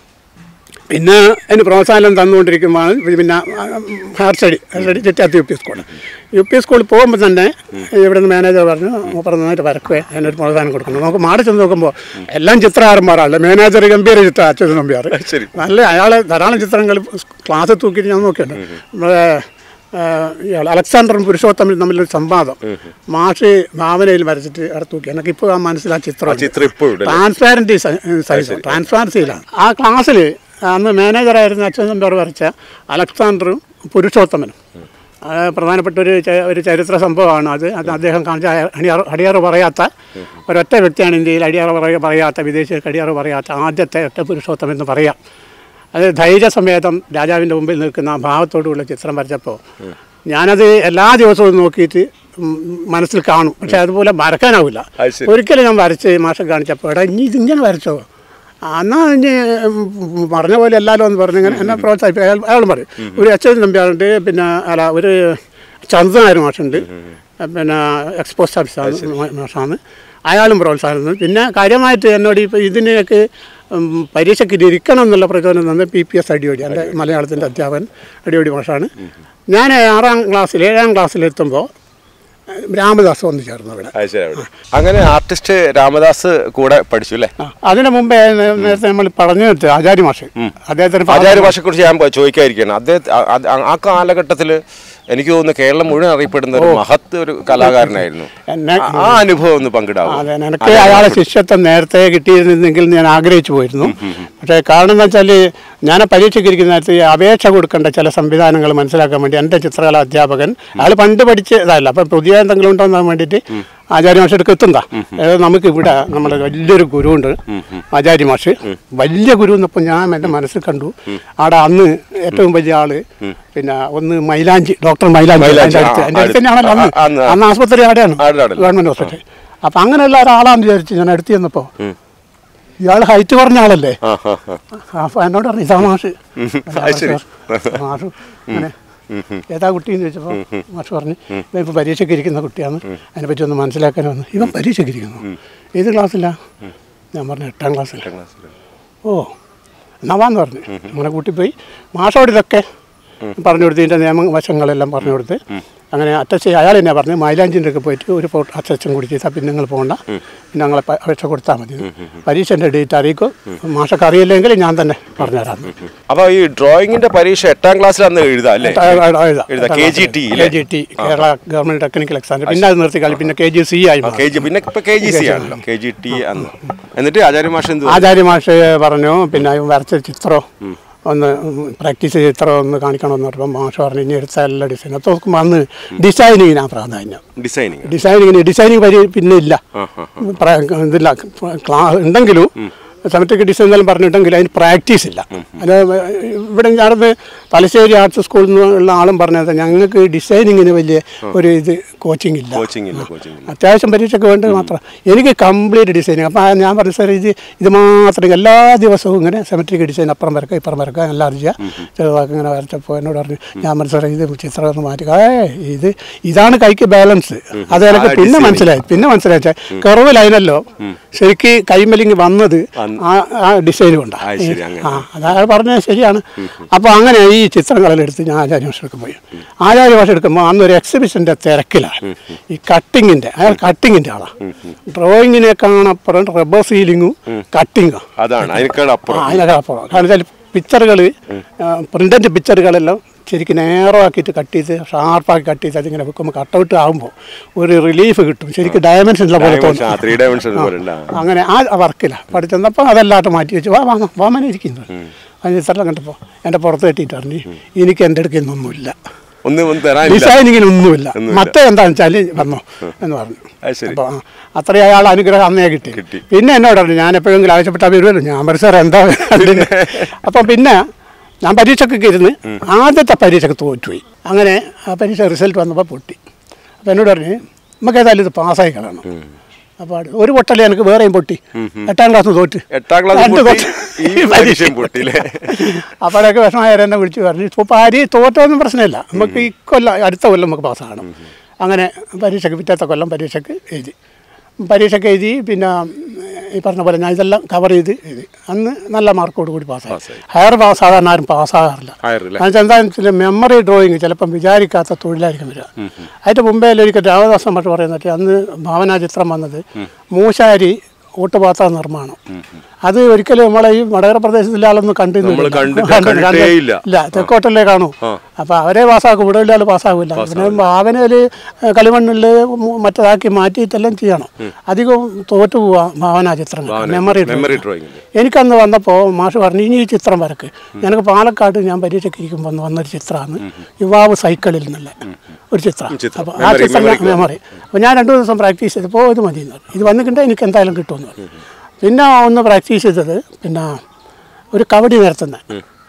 പിന്നെ അതിന് പ്രോത്സാഹനം തന്നുകൊണ്ടിരിക്കുമ്പോൾ പിന്നെ ഹയർ സ്റ്റഡി ഹയർ സ്റ്റഡി ചെറ്റാത്തി U P school U P സ്കൂളിൽ പോകുമ്പോൾ തന്നെ ഇവിടെ നിന്ന് മാനേജർ പറഞ്ഞു മൂപ്പർ നന്നായിട്ട് വരക്കുവേ അതിനൊരു പ്രോത്സാഹനം കൊടുക്കണം നമുക്ക് മാറി ചെന്ന് നോക്കുമ്പോൾ എല്ലാം ചിത്രകാരന്മാരാണല്ലേ മാനേജർ ഗംഭീര ചിത്ര അച്യുത നമ്പ്യാർ ശരി. നല്ല അയാളെ ധാരാളം ചിത്രങ്ങൾ ക്ലാസ് തൂക്കിയിട്ട് ഞാൻ നോക്കിയിട്ടുണ്ട് നമ്മുടെ ആ, ഇയാൾ അലക്സാണ്ടറും പുരുഷോത്തമനും തമ്മിലൊരു സംവാദം മാഷ് ഭാവനയിൽ വരച്ചിട്ട് അവിടെ തൂക്കി എനിക്ക് ഇപ്പോൾ ആ മനസ്സിലാ ചിത്രം ആ ചിത്രം ഇപ്പോഴും ഉണ്ട് അല്ലേ? ട്രാൻസ്പാരൻറ്റി സൈസ് ട്രാൻസ്പാരൻസിയിലാണ് ആ ക്ലാസ്സിൽ അന്ന് മാനേജറായിരുന്ന അച്ഛൻ നമ്പർ വരച്ച അലക്സാണ്ടറും പുരുഷോത്തമനും ആ, പ്രധാനപ്പെട്ട ഒരു ച- ഒരു ചരിത്ര സംഭവമാണ് അത് അത് അദ്ദേഹം കാണിച്ച അടിയാറ് അടിയാറ് പറയാത്ത ഒരൊറ്റ വ്യക്തിയാണ് ഇന്ത്യയിൽ അടിയാറ് പറയ പറയാത്ത വിദേശികൾക്ക് അടിയാറ് പറയാത്ത ആദ്യത്തെ ഒറ്റ പുരുഷോത്തമൻ എന്ന് പറയാം അത് ധൈര്യസമേതം രാജാവിൻ്റെ മുമ്പിൽ നിൽക്കുന്ന ആ ഭാവത്തോടുള്ള ചിത്രം വരച്ചപ്പോൾ ഞാനത് എല്ലാ ദിവസവും നോക്കിയിട്ട് ഉം, മനസ്സിൽ കാണും പക്ഷെ അതുപോലെ വരക്കാനാവില്ല അത് ശരി. ഒരിക്കലും ഞാൻ വരച്ച് മാഷെ കാണിച്ചപ്പോൾ എടാ ഇനി ഇതിങ്ങനെ വരച്ചോ ആ, എന്നാ ഇനി ഉം, പറഞ്ഞ പോലെ എല്ലാവരും ഒന്ന് പറഞ്ഞു ഇങ്ങനെ എന്നെ പ്രോത്സാഹിപ്പിക്കും അയാൾ അയാളും പറയും ഒരു അച്ഛൻ നമ്പ്യാറുണ്ട് പിന്നെ അല്ല ഒരു ചന്ദ്രനായർ മാഷുണ്ട് പിന്നെ എക്സ്പോസ്റ്റ് ഓഫീസാണ് മാഷാണ് അയാളും പ്രോത്സാഹനം തന്നു. പിന്നെ കാര്യമായിട്ട് എന്നോട് ഇപ്പോൾ ഇതിനെയൊക്കെ ഉം, പരീക്ഷയ്ക്ക് ഇരിക്കണം എന്നുള്ള പ്രചോദനം തന്നെ പി പി എസ് അടിയോടി എൻ്റെ മലയാളത്തിൻ്റെ അധ്യാപകൻ അടിയോടി മാഷാണ് ഞാൻ ആറാം ക്ലാസ്സിൽ ഏഴാം ക്ലാസ്സിലെത്തുമ്പോൾ രാമദാസ് വന്നു ചേർന്നു ഇവിടെ അത് ശരി അവിടെ. അങ്ങനെ ആർട്ടിസ്റ്റ് രാമദാസ് കൂടെ പഠിച്ചു അല്ലേ ആ, അതിനു മുമ്പേ നേ- നേരത്തെ നമ്മൾ പറഞ്ഞു വെച്ച ആചാര്യ മാഷ് അദ്ദേഹത്തിന് ആചാര്യ ഭാഷയെ കുറിച്ച് ഞാൻ ചോദിക്കാതിരിക്കുകയാണ് അദ്ദേഹം ആ- ആ- ആ കാലഘട്ടത്തിൽ എനിക്ക് തോന്നുന്നു കേരളം മുഴുവൻ അറിയപ്പെടുന്ന ഒരു മഹത്ത് ഒരു കലാകാരനായിരുന്നു എന്നെ ആ- ആ അനുഭവം ഒന്ന് പങ്കിടാവും അതെ എനിക്ക് അയാളെ ശിഷ്യത്വം നേരത്തെ കിട്ടിയിരുന്നെങ്കിൽ ഞാൻ ആഗ്രഹിച്ചു പോയിരുന്നു പക്ഷേ കാരണം എന്ന് വെച്ചാൽ ഞാൻ പരീക്ഷയ്ക്ക് ഇരിക്കുന്ന നേരത്ത് ഈ അപേക്ഷ കൊടുക്കേണ്ട ചില സംവിധാനങ്ങൾ മനസ്സിലാക്കാൻ വേണ്ടി എൻ്റെ ചിത്രകലാ അധ്യാപകൻ അയാൾ പണ്ട് പഠിച്ച ഇതല്ല അപ്പം പുതിയ എന്തെങ്കിലും ഉണ്ടോ എന്ന് വേണ്ടിയിട്ട് ആചാര്യ മാഷ് എടുക്ക് എത്തുന്നതാ അതായത് നമുക്ക് ഇവിടെ നമ്മുടെ വലിയൊരു ഗുരുവുണ്ട് ആചാര്യ മാഷ് വലിയ ഗുരു എന്നപ്പോൾ ഞാൻ എൻ്റെ മനസ്സിൽ കണ്ടു അവിടെ അന്ന് ഏറ്റവും വലിയ ആള് പിന്നെ ഒന്ന് മൈലാഞ്ചി ഡോക്ടർ മൈലാഞ്ചി മൈലാഞ്ചി, എൻ്റെ അടുത്ത് ആ, എൻ്റെ അടുത്ത് തന്നെയാണല്ലോ ആ, അന്ന് അന്ന്. അന്ന് ആസ്പത്രി അവിടെയാണ് അവിടെ, അവിടെ. ഗവൺമെന്റ് ഹോസ്പിറ്റൽ അപ്പൊ അങ്ങനെയുള്ള ഒരാളാന്ന് വിചാരിച്ചു ഞാൻ അടുത്ത് ചെന്നപ്പോ ഇയാൾ ഹൈറ്റ് കുറഞ്ഞ ആളല്ലേ ആ, ആ, ആ. അപ്പൊ എന്നോട് പറഞ്ഞു ഇതാ മാഷ് അത് ശരി. മാഷ് അങ്ങനെ ഏതാ കുട്ടി എന്ന് ചോദിച്ചപ്പോൾ മാഷ് പറഞ്ഞു ഇവൻ ഇപ്പൊ പരീക്ഷയ്ക്ക് ഇരിക്കുന്ന കുട്ടിയാണ് അതിനെ പറ്റി ഒന്ന് മനസ്സിലാക്കാൻ വന്നു ഇവൻ പരീക്ഷയ്ക്ക് ഇരിക്കുന്നു ഏത് ക്ലാസ്സിലാ ഞാൻ പറഞ്ഞു എട്ടാം ക്ലാസ്സിൽ ഓ നവാന്ന് പറഞ്ഞു അങ്ങനെ കൂട്ടിപ്പോയി മാഷോട് ഇതൊക്കെ പറഞ്ഞു കൊടുത്ത് ഇതിൻ്റെ നിയമ വശങ്ങളെല്ലാം പറഞ്ഞു കൊടുത്ത് അങ്ങനെ അറ്റച്ച് അയാൾ തന്നെ പറഞ്ഞു മൈലാഞ്ചിൻ്റെ ഒക്കെ പോയിട്ട് ഒരു ഫോട്ടോ അറ്റച്ചും കൂടി ചെയ്താൽ പിന്നെ നിങ്ങൾ പോകണ്ട പിന്നെ ഞങ്ങളെ പ- അപേക്ഷ കൊടുത്താൽ മതി പരീക്ഷൻ്റെ ഡേറ്റ് അറിയിക്കും മാഷക്ക് അറിയില്ലെങ്കിൽ ഞാൻ തന്നെ പറഞ്ഞുതരാം അപ്പൊ ഈ ഡ്രോയിങ്ങിന്റെ പരീക്ഷ എട്ടാം ക്ലാസ്സിൽ അന്ന് എഴുതാം അല്ലേ എഴുതാം. KGT K G T Kerala government technical exam പിന്നെ അത് നിർത്തി കളി പിന്നെ കെ ജി സി ആയി മാറി. കെ ജി പിന്നെ ഇപ്പൊ കെ ജി സി ആണല്ലോ കെ ജി ടി അന്ന് എന്നിട്ട് ആചാര്യ മാഷ് എന്ത് ആചാര്യ മാഷ് പറഞ്ഞു പിന്നെ ഇവൻ വരച്ച ചിത്രം ഒന്ന് പ്രാക്ടീസ് ചെയ്ത ചിത്രം ഒന്ന് കാണിക്കണമെന്ന് പറഞ്ഞപ്പോൾ മാഷ് പറഞ്ഞു ഇനി എടുത്ത എല്ലാ ഡിസൈൻ അപ്പോൾ നോക്കുമ്പോൾ അന്ന് ഡിസൈനിങ്ങിനാണ് പ്രാധാന്യം ഡിസൈനിങ് ഡിസൈനിങ്ങിന് ഡിസൈനിങ് പരി പിന്നെ ഇല്ല ആ ആ പ്ര- ഇതില്ല ക്ലാ ഉണ്ടെങ്കിലും സെമറ്റിക് ഡിസൈൻ എന്നെല്ലാം പറഞ്ഞിട്ടെങ്കിൽ അതിന് പ്രാക്ടീസ് ഇല്ല അത് ഇവിടെ ഞാനത് തലശ്ശേരി ആർട്സ് സ്കൂളിൽ നിന്നുള്ള ആളും പറഞ്ഞത് ഞങ്ങൾക്ക് ഡിസൈനിങ്ങിന് വലിയ ഒരു ഇത് കോച്ചിങ് ഇല്ല കോച്ചിങ് ഇല്ല കോച്ചിങ് ഇല്ല അത്യാവശ്യം പരീക്ഷയ്ക്ക് വേണ്ടത് മാത്രം എനിക്ക് കംപ്ലീറ്റ് ഡിസൈനിങ് അപ്പം ഞാൻ പറഞ്ഞു സാർ ഇത് ഇത് മാത്രം എല്ലാ ദിവസവും ഇങ്ങനെ സെമട്രിക് ഡിസൈൻ അപ്പുറം വരക്കുക ഇപ്പുറം വരക്കുക എല്ലാം അറിയുക ചെറുതാക്കി ഇങ്ങനെ വരച്ചപ്പോൾ എന്നോട് പറഞ്ഞു ഞാൻ പറഞ്ഞു സാറേ ഇത് ചിത്രം ഒന്ന് മാറ്റുക ഏ ഇത് ഇതാണ് കൈക്ക് ബാലൻസ് അത് എനിക്ക് ആ പിന്നെ design. മനസ്സിലായി പിന്നെ മനസ്സിലായി കർവ് ലൈനല്ലോ ശരിക്ക് കൈമലിങ് വന്നത് ആ ആ ഡിസൈൻ കൊണ്ടാണ് ആ, ശരി, അങ്ങനെ. ആ അതാ പറഞ്ഞത് ശരിയാണ് അപ്പോൾ അങ്ങനെ ഈ ചിത്രങ്ങളെല്ലാം എടുത്ത് ഞാൻ ആചാര്യ ഭാഷ എടുക്കാൻ പോയി ആചാര്യ ഭാഷ എടുക്കുമ്പോൾ അന്നൊരു എക്സിബിഷൻ്റെ തിരക്കിലാണ് ഈ കട്ടിങ്ങിൻ്റെ അയാൾ കട്ടിങ്ങിൻ്റെ ആളാണ് ഡ്രോയിങ്ങിനേക്കാണപ്പുറം റബ്ബർ സീലിങ്ങും കട്ടിങ്ങും അതാണ് അതിനേക്കാൾ അപ്പുറം അതിനൊക്കെ അപ്പുറം കാരണം വെച്ചാൽ പിക്ചറുകൾ പ്രിൻ്റഡ് പിക്ചറുകളെല്ലാം ശരിക്കും നേരോ ആക്കിയിട്ട് കട്ട് ചെയ്ത് ഷാർപ്പാക്കി കട്ട് ചെയ്ത് അതിങ്ങനെ വെക്കുമ്പോൾ കട്ടൗട്ട് ആകുമ്പോൾ ഒരു റിലീഫ് കിട്ടും ശരിക്കും ഡയമെൻഷനുള്ള പോലെ Dimension, ആ, തോന്നും three dimension പോലെ ഉണ്ട്. ആ. അങ്ങനെ ആ വർക്കില്ല പഠിച്ചപ്പോൾ അതെല്ലാട്ടും മാറ്റി വെച്ച് വാ വാ വാമന ഇരിക്കുന്നത് അതിന് ചിത്രം കണ്ടപ്പോൾ എൻ്റെ പുറത്ത് കെട്ടിയിട്ട് പറഞ്ഞു എനിക്ക് എൻ്റെ അടുക്കൽ നിന്നൊന്നുമില്ല ഒന്നും ഒന്നും തരാനില്ല ഡിസൈനിങ്ങിന് ഒന്നുമില്ല ഒന്നുമില്ല. മറ്റേ എന്താണെന്ന് വെച്ചാൽ വന്നോ എന്ന് പറഞ്ഞു അത് ശരി. അപ്പോൾ അത്രയും അയാൾ അനുഗ്രഹം അന്നേ കിട്ടി കിട്ടി. പിന്നെ എന്നോട് പറഞ്ഞു ഞാൻ എപ്പോഴെങ്കിലും ആവശ്യപ്പെട്ടാൽ വരുമല്ലോ ഞാൻ പറഞ്ഞു സാർ എന്താ വേണ്ടത്?" അപ്പം പിന്നെ ഞാൻ പരീക്ഷയ്ക്കൊക്കെ ഇരുന്ന് ആദ്യത്തെ പരീക്ഷയ്ക്ക് തോറ്റുപോയി അങ്ങനെ ആ പരീക്ഷ റിസൾട്ട് വന്നപ്പോൾ പൊട്ടി അപ്പോൾ എന്നോട് പറഞ്ഞു നമുക്ക് ഏതായാലും ഇത് പാസ്സായി കളയണം അപ്പോൾ ഒരു പൊട്ടല്ലേ എനിക്ക് വേറെയും പൊട്ടി എട്ടാം ക്ലാസ് തോറ്റ് എട്ടാം ക്ലാസ് രണ്ട് പൊട്ടി, തോറ്റ്. ഈ പരീക്ഷയും പൊട്ടി, അല്ലേ? അപ്പോഴൊക്കെ വിഷമമായവരെ എന്നെ വിളിച്ച് പറഞ്ഞു ഇപ്പോൾ പാരി തോറ്റൊന്നും പ്രശ്നമില്ല നമുക്ക് ഈ കൊല്ലം അടുത്ത കൊല്ലം നമുക്ക് പാസ്സാകണം അങ്ങനെ പരീക്ഷയ്ക്ക് പിറ്റത്തെ കൊല്ലം പരീക്ഷയ്ക്ക് എഴുതി പരീക്ഷയ്ക്ക് എഴുതി പിന്നെ ഈ പറഞ്ഞ പോലെ ഞാൻ ഇതെല്ലാം കവർ ചെയ്ത് എഴുതി അന്ന് നല്ല മാർക്കോട് കൂടി പാസ്സായി പാസ്സായി. ഹയർ പാസ് സാധാരണ ആരും പാസ്സാകാറില്ല ഹയർ അല്ലേ? എന്നുവെച്ചാൽ എന്താണെന്ന് വെച്ചാൽ മെമ്മറി ഡ്രോയിങ് ചിലപ്പം വിചാരിക്കാത്ത തൊഴിലായിരിക്കും വരിക അതിൻ്റെ മുമ്പേ ഒരിക്കൽ രാമദാസം മറ്റ് പറയുന്നത് അന്ന് ഭാവനാ ചിത്രം വന്നത് മൂശാരി ഊട്ടുപാത്ര നിർമ്മാണം അത് ഒരിക്കലും നമ്മളെ ഈ വടകര പ്രദേശത്തിലെ ആളൊന്നും കണ്ടിരുന്നില്ല. നമ്മള് കണ്ടിട്ട് കണ്ടില്ല. കണ്ടിട്ടേ ഇല്ല. ഇല്ല തെക്കോട്ടല്ലേ കാണൂ അപ്പൊ അവരെ പാസ്സാക്കും ഇവിടെ ഉള്ള ആൾ പാസ്സാകില്ല പിന്നെ ഭാവനയില് കളിമണ്ണില് മു- മറ്റേതാക്കി മാറ്റിയിട്ടെല്ലാം ചെയ്യണം അധികം തോറ്റു പോവാ ഭാവനാ ചിത്രങ്ങൾ ഭാവന, മെമ്മറി memory drawing ല്. എനിക്കന്ന് വന്നപ്പോൾ മാഷ് പറഞ്ഞു ഇനി ഈ ചിത്രം വരക്ക് എനിക്ക് പാലക്കാട് ഞാൻ പരീക്ഷയ്ക്ക് ഇരിക്കുമ്പോൾ അന്ന് വന്നൊരു ചിത്രമാണ് യുവാവ് സൈക്കിളിൽ നിന്നുള്ള ഒരു ചിത്രം ചിത്രം. അപ്പോൾ ആ Memory, ചിത്രം memory ക്ക് മെമ്മറി അപ്പോൾ ഞാൻ രണ്ടു ദിവസം പ്രാക്ടീസ് ചെയ്തപ്പോൾ ഇത് മതി എന്ന് പറഞ്ഞു. ഇത് വന്നിട്ടുണ്ടെങ്കിൽ എനിക്ക് എന്തായാലും കിട്ടുമെന്ന് പറഞ്ഞു പിന്നെ ഒന്ന് പ്രാക്ടീസ് ചെയ്തത് പിന്നെ ഒരു കബഡി നിരത്തുന്ന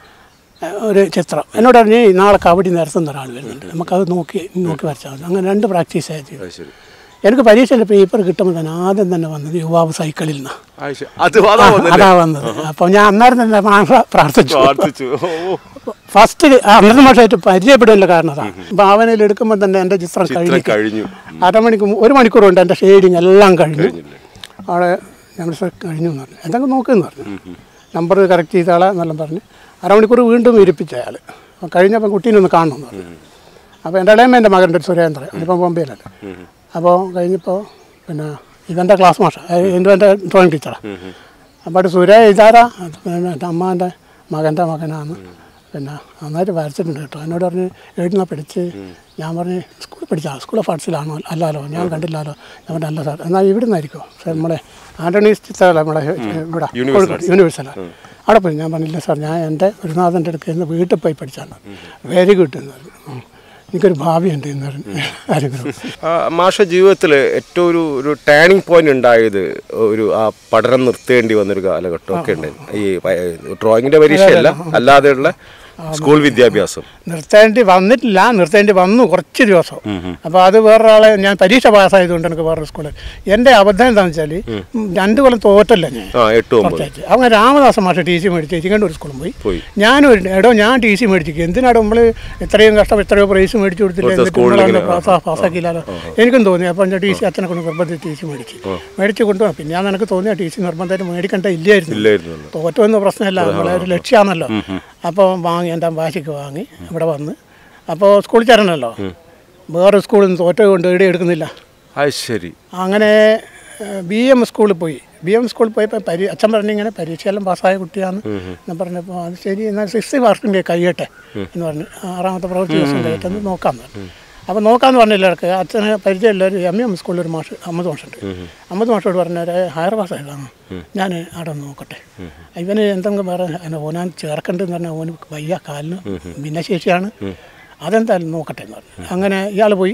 ഒരു ചിത്രം എന്നോട് പറഞ്ഞു "ഈ നാളെ കബഡി നിരത്തുന്ന ഒരാൾ വരുന്നുണ്ട് നമുക്കത് നോക്കി നോക്കി വരച്ചാൽ മതി അങ്ങനെ രണ്ട് പ്രാക്ടീസ് ആയത് അത് ശരി എനിക്ക് പരീക്ഷയുടെ പേപ്പർ കിട്ടുമ്പോൾ തന്നെ ആദ്യം തന്നെ വന്നത് യുവാവ് സൈക്കിളിൽ നിന്നാണ് അത് ശരി. അത് അതാ വന്നല്ലേ? അതാ വന്നത് അപ്പം ഞാൻ അന്നേരം തന്നെ മാഷ പ്രാർത്ഥിച്ചു പ്രാർത്ഥിച്ചു ഓ, ഓ. ഫസ്റ്റ് അന്നത്തെ മാഷമായിട്ട് പരിചയപ്പെടില്ല കാരണം അതാണ് ഭാവനയിൽ എടുക്കുമ്പോൾ തന്നെ എൻ്റെ ചിത്രം ചിത്രം കഴിഞ്ഞു കഴിഞ്ഞു അരമണിക്കൂർ ഒരു മണിക്കൂർ കൊണ്ട് എൻ്റെ ഷെയ്ഡിങ് എല്ലാം കഴിഞ്ഞു അവിടെ ഞാൻ സാർ കഴിഞ്ഞു എന്ന് പറഞ്ഞു എന്തെങ്കിലും നോക്കുമെന്ന് പറഞ്ഞു നമ്പർ കറക്റ്റ് ചെയ്താളെ എന്നെല്ലാം പറഞ്ഞ് അരമണിക്കൂർ വീണ്ടും ഇരിപ്പിച്ച അയാൾ അപ്പോൾ കഴിഞ്ഞപ്പോൾ കുട്ടീനെ ഒന്ന് കാണണമെന്ന് പറഞ്ഞു അപ്പോൾ എൻ്റെ ഇളയമ്മ എൻ്റെ മകൻ്റെ ഒരു സുരേന്ദ്രൻ അതിപ്പം ബോംബെയിലല്ല അപ്പോൾ കഴിഞ്ഞപ്പോൾ പിന്നെ ഇവൻ്റെ ക്ലാസ് മാഷ എൻ്റെ എൻ്റെ ഡ്രോയിങ് ടീച്ചറാണ് അപ്പോൾ അവിടെ സുര ഇതാരാ അത് പിന്നെ എൻ്റെ അമ്മാൻ്റെ മകൻ്റെ മകനാണ് പിന്നെ നന്നായിട്ട് വരച്ചിട്ടുണ്ട് കേട്ടോ എന്നോട് പറഞ്ഞ് എഴുതുന്ന പഠിച്ച് ഞാൻ പറഞ്ഞ് സ്കൂളിൽ പഠിച്ചാ സ്കൂൾ ഓഫ് ആർട്സിലാണോ അല്ലല്ലോ ഞാൻ കണ്ടില്ലല്ലോ ഞാൻ പറഞ്ഞു അല്ല സാർ എന്നാൽ ഇവിടെ നിന്നായിരിക്കും സാർ നമ്മുടെ ആൻ്റണീസ് ചിത്രകല നമ്മുടെ ഇവിടെ കോഴിക്കോട് യൂണിവേഴ്സല അവിടെ പോയി ഞാൻ പറഞ്ഞില്ല സാർ ഞാൻ എൻ്റെ ഗുരുനാഥൻ്റെ അടുക്കൽ നിന്ന് വീട്ടിൽ പോയി പഠിച്ചാണ് വെരി ഗുഡ് എന്ന് പറഞ്ഞു ഉം. എനിക്കൊരു ഭാവിയുണ്ട് എന്ന് പറഞ്ഞു ആരെങ്കിലും ആ, മാഷ ജീവിതത്തിൽ ഏറ്റവും ഒരു ഒരു ടേണിംഗ് പോയിന്റ് ഉണ്ടായത് ഒരു ആ പഠനം നിർത്തേണ്ടി വന്നൊരു കാലഘട്ടമൊക്കെ ഉണ്ട് ഈ ഡ്രോയിങ്ങിന്റെ പരീക്ഷയല്ല അല്ലാതെയുള്ള സ്കൂൾ വിദ്യാഭ്യാസം നിർത്തേണ്ടി വന്നിട്ടില്ല നിർത്തേണ്ടി വന്നു കുറച്ച് ദിവസം അപ്പോൾ അത് വേറൊരാളെ ഞാൻ പരീക്ഷ പാസ്സായതുകൊണ്ട് എനിക്ക് വേറൊരു സ്കൂളിൽ എൻ്റെ അബദ്ധം എന്താണെന്ന് വെച്ചാൽ രണ്ടു കൊല്ലം തോറ്റല്ല ഞാൻ ആ എട്ട് ഒമ്പത് കുറച്ചായിട്ട് അങ്ങനെ രാമദാസ മാഷ ടി സി മേടിച്ച് ഇരിക്കേണ്ട ഒരു സ്കൂളിൽ പോയി പോയി ഞാനൊരു എടോ ഞാൻ ടി സി മേടിച്ചിരിക്കും എന്തിനാടോ നമ്മൾ ഇത്രയും കഷ്ടം എത്രയോ പ്രൈസ് മേടിച്ചു കൊടുത്തില്ല ഇവിടുത്തെ എന്നിട്ട് സ്കൂളിൽ നിങ്ങളൊന്ന് ഇങ്ങനെ, പാസ്സാ- പാസ്സാക്കിയില്ലല്ലോ എനിക്കും തോന്നി അപ്പോൾ ഞാൻ ടി സി അച്ഛനെ കൊണ്ട് നിർബന്ധിച്ച് ടി സി മേടിച്ച് മേടിച്ച് കൊണ്ടുപോകാം പിന്നെ ഞാൻ നിനക്ക് തോന്നിയ ടി സി നിർബന്ധമായിട്ട് മേടിക്കേണ്ട ഇല്ലായിരുന്നു ഇല്ലായിരുന്നു തോറ്റൊന്നും പ്രശ്നമില്ല നമ്മളെ ഒരു ലക്ഷ്യമാണല്ലോ അപ്പോൾ വാങ്ങി എൻ്റെ വാശിക്ക് വാങ്ങി ഇവിടെ വന്ന് അപ്പോൾ സ്കൂളിൽ ചേരണമല്ലോ വേറെ സ്കൂളിൽ നിന്ന് തോറ്റ കൊണ്ട് ഇവിടെ എടുക്കുന്നില്ല അത് ശരി അങ്ങനെ ബി എം സ്കൂളിൽ പോയി ബി എം സ്കൂളിൽ പോയപ്പോൾ പരി അച്ഛൻ പറഞ്ഞു ഇങ്ങനെ പരീക്ഷയെല്ലാം പാസ്സായ കുട്ടിയാണ് എന്ന് പറഞ്ഞപ്പോൾ അത് ശരി എന്നാൽ സിക്സ്ത് മാർക്കിൻ്റെ കഴിയട്ടെ എന്ന് പറഞ്ഞു ആറാമത്തെ പ്രവൃത്തി ദിവസം കഴിയട്ടെ എന്ന് നോക്കാമെന്ന് പറഞ്ഞു അപ്പോൾ നോക്കാമെന്ന് പറഞ്ഞില്ല ഇടക്ക് അച്ഛന് പരിചയമുള്ള ഒരു എം എം സ്കൂളിൽ ഒരു മാഷ് അമ്മത് മാഷുണ്ട് അമ്മത് മാഷോട് പറഞ്ഞ ഹയർ പാസ് ആയതാണ് ഞാൻ അവിടെ ഒന്ന് നോക്കട്ടെ ഇവന് എന്തെങ്കിലും വേറെ എന്നെ ഓനാൻ ചേർക്കണ്ടെന്ന് പറഞ്ഞാൽ ഓന് വയ്യ കാലിന് ഭിന്നശേഷിയാണ് അതെന്തായാലും നോക്കട്ടെ എന്ന് പറഞ്ഞു അങ്ങനെ ഇയാൾ പോയി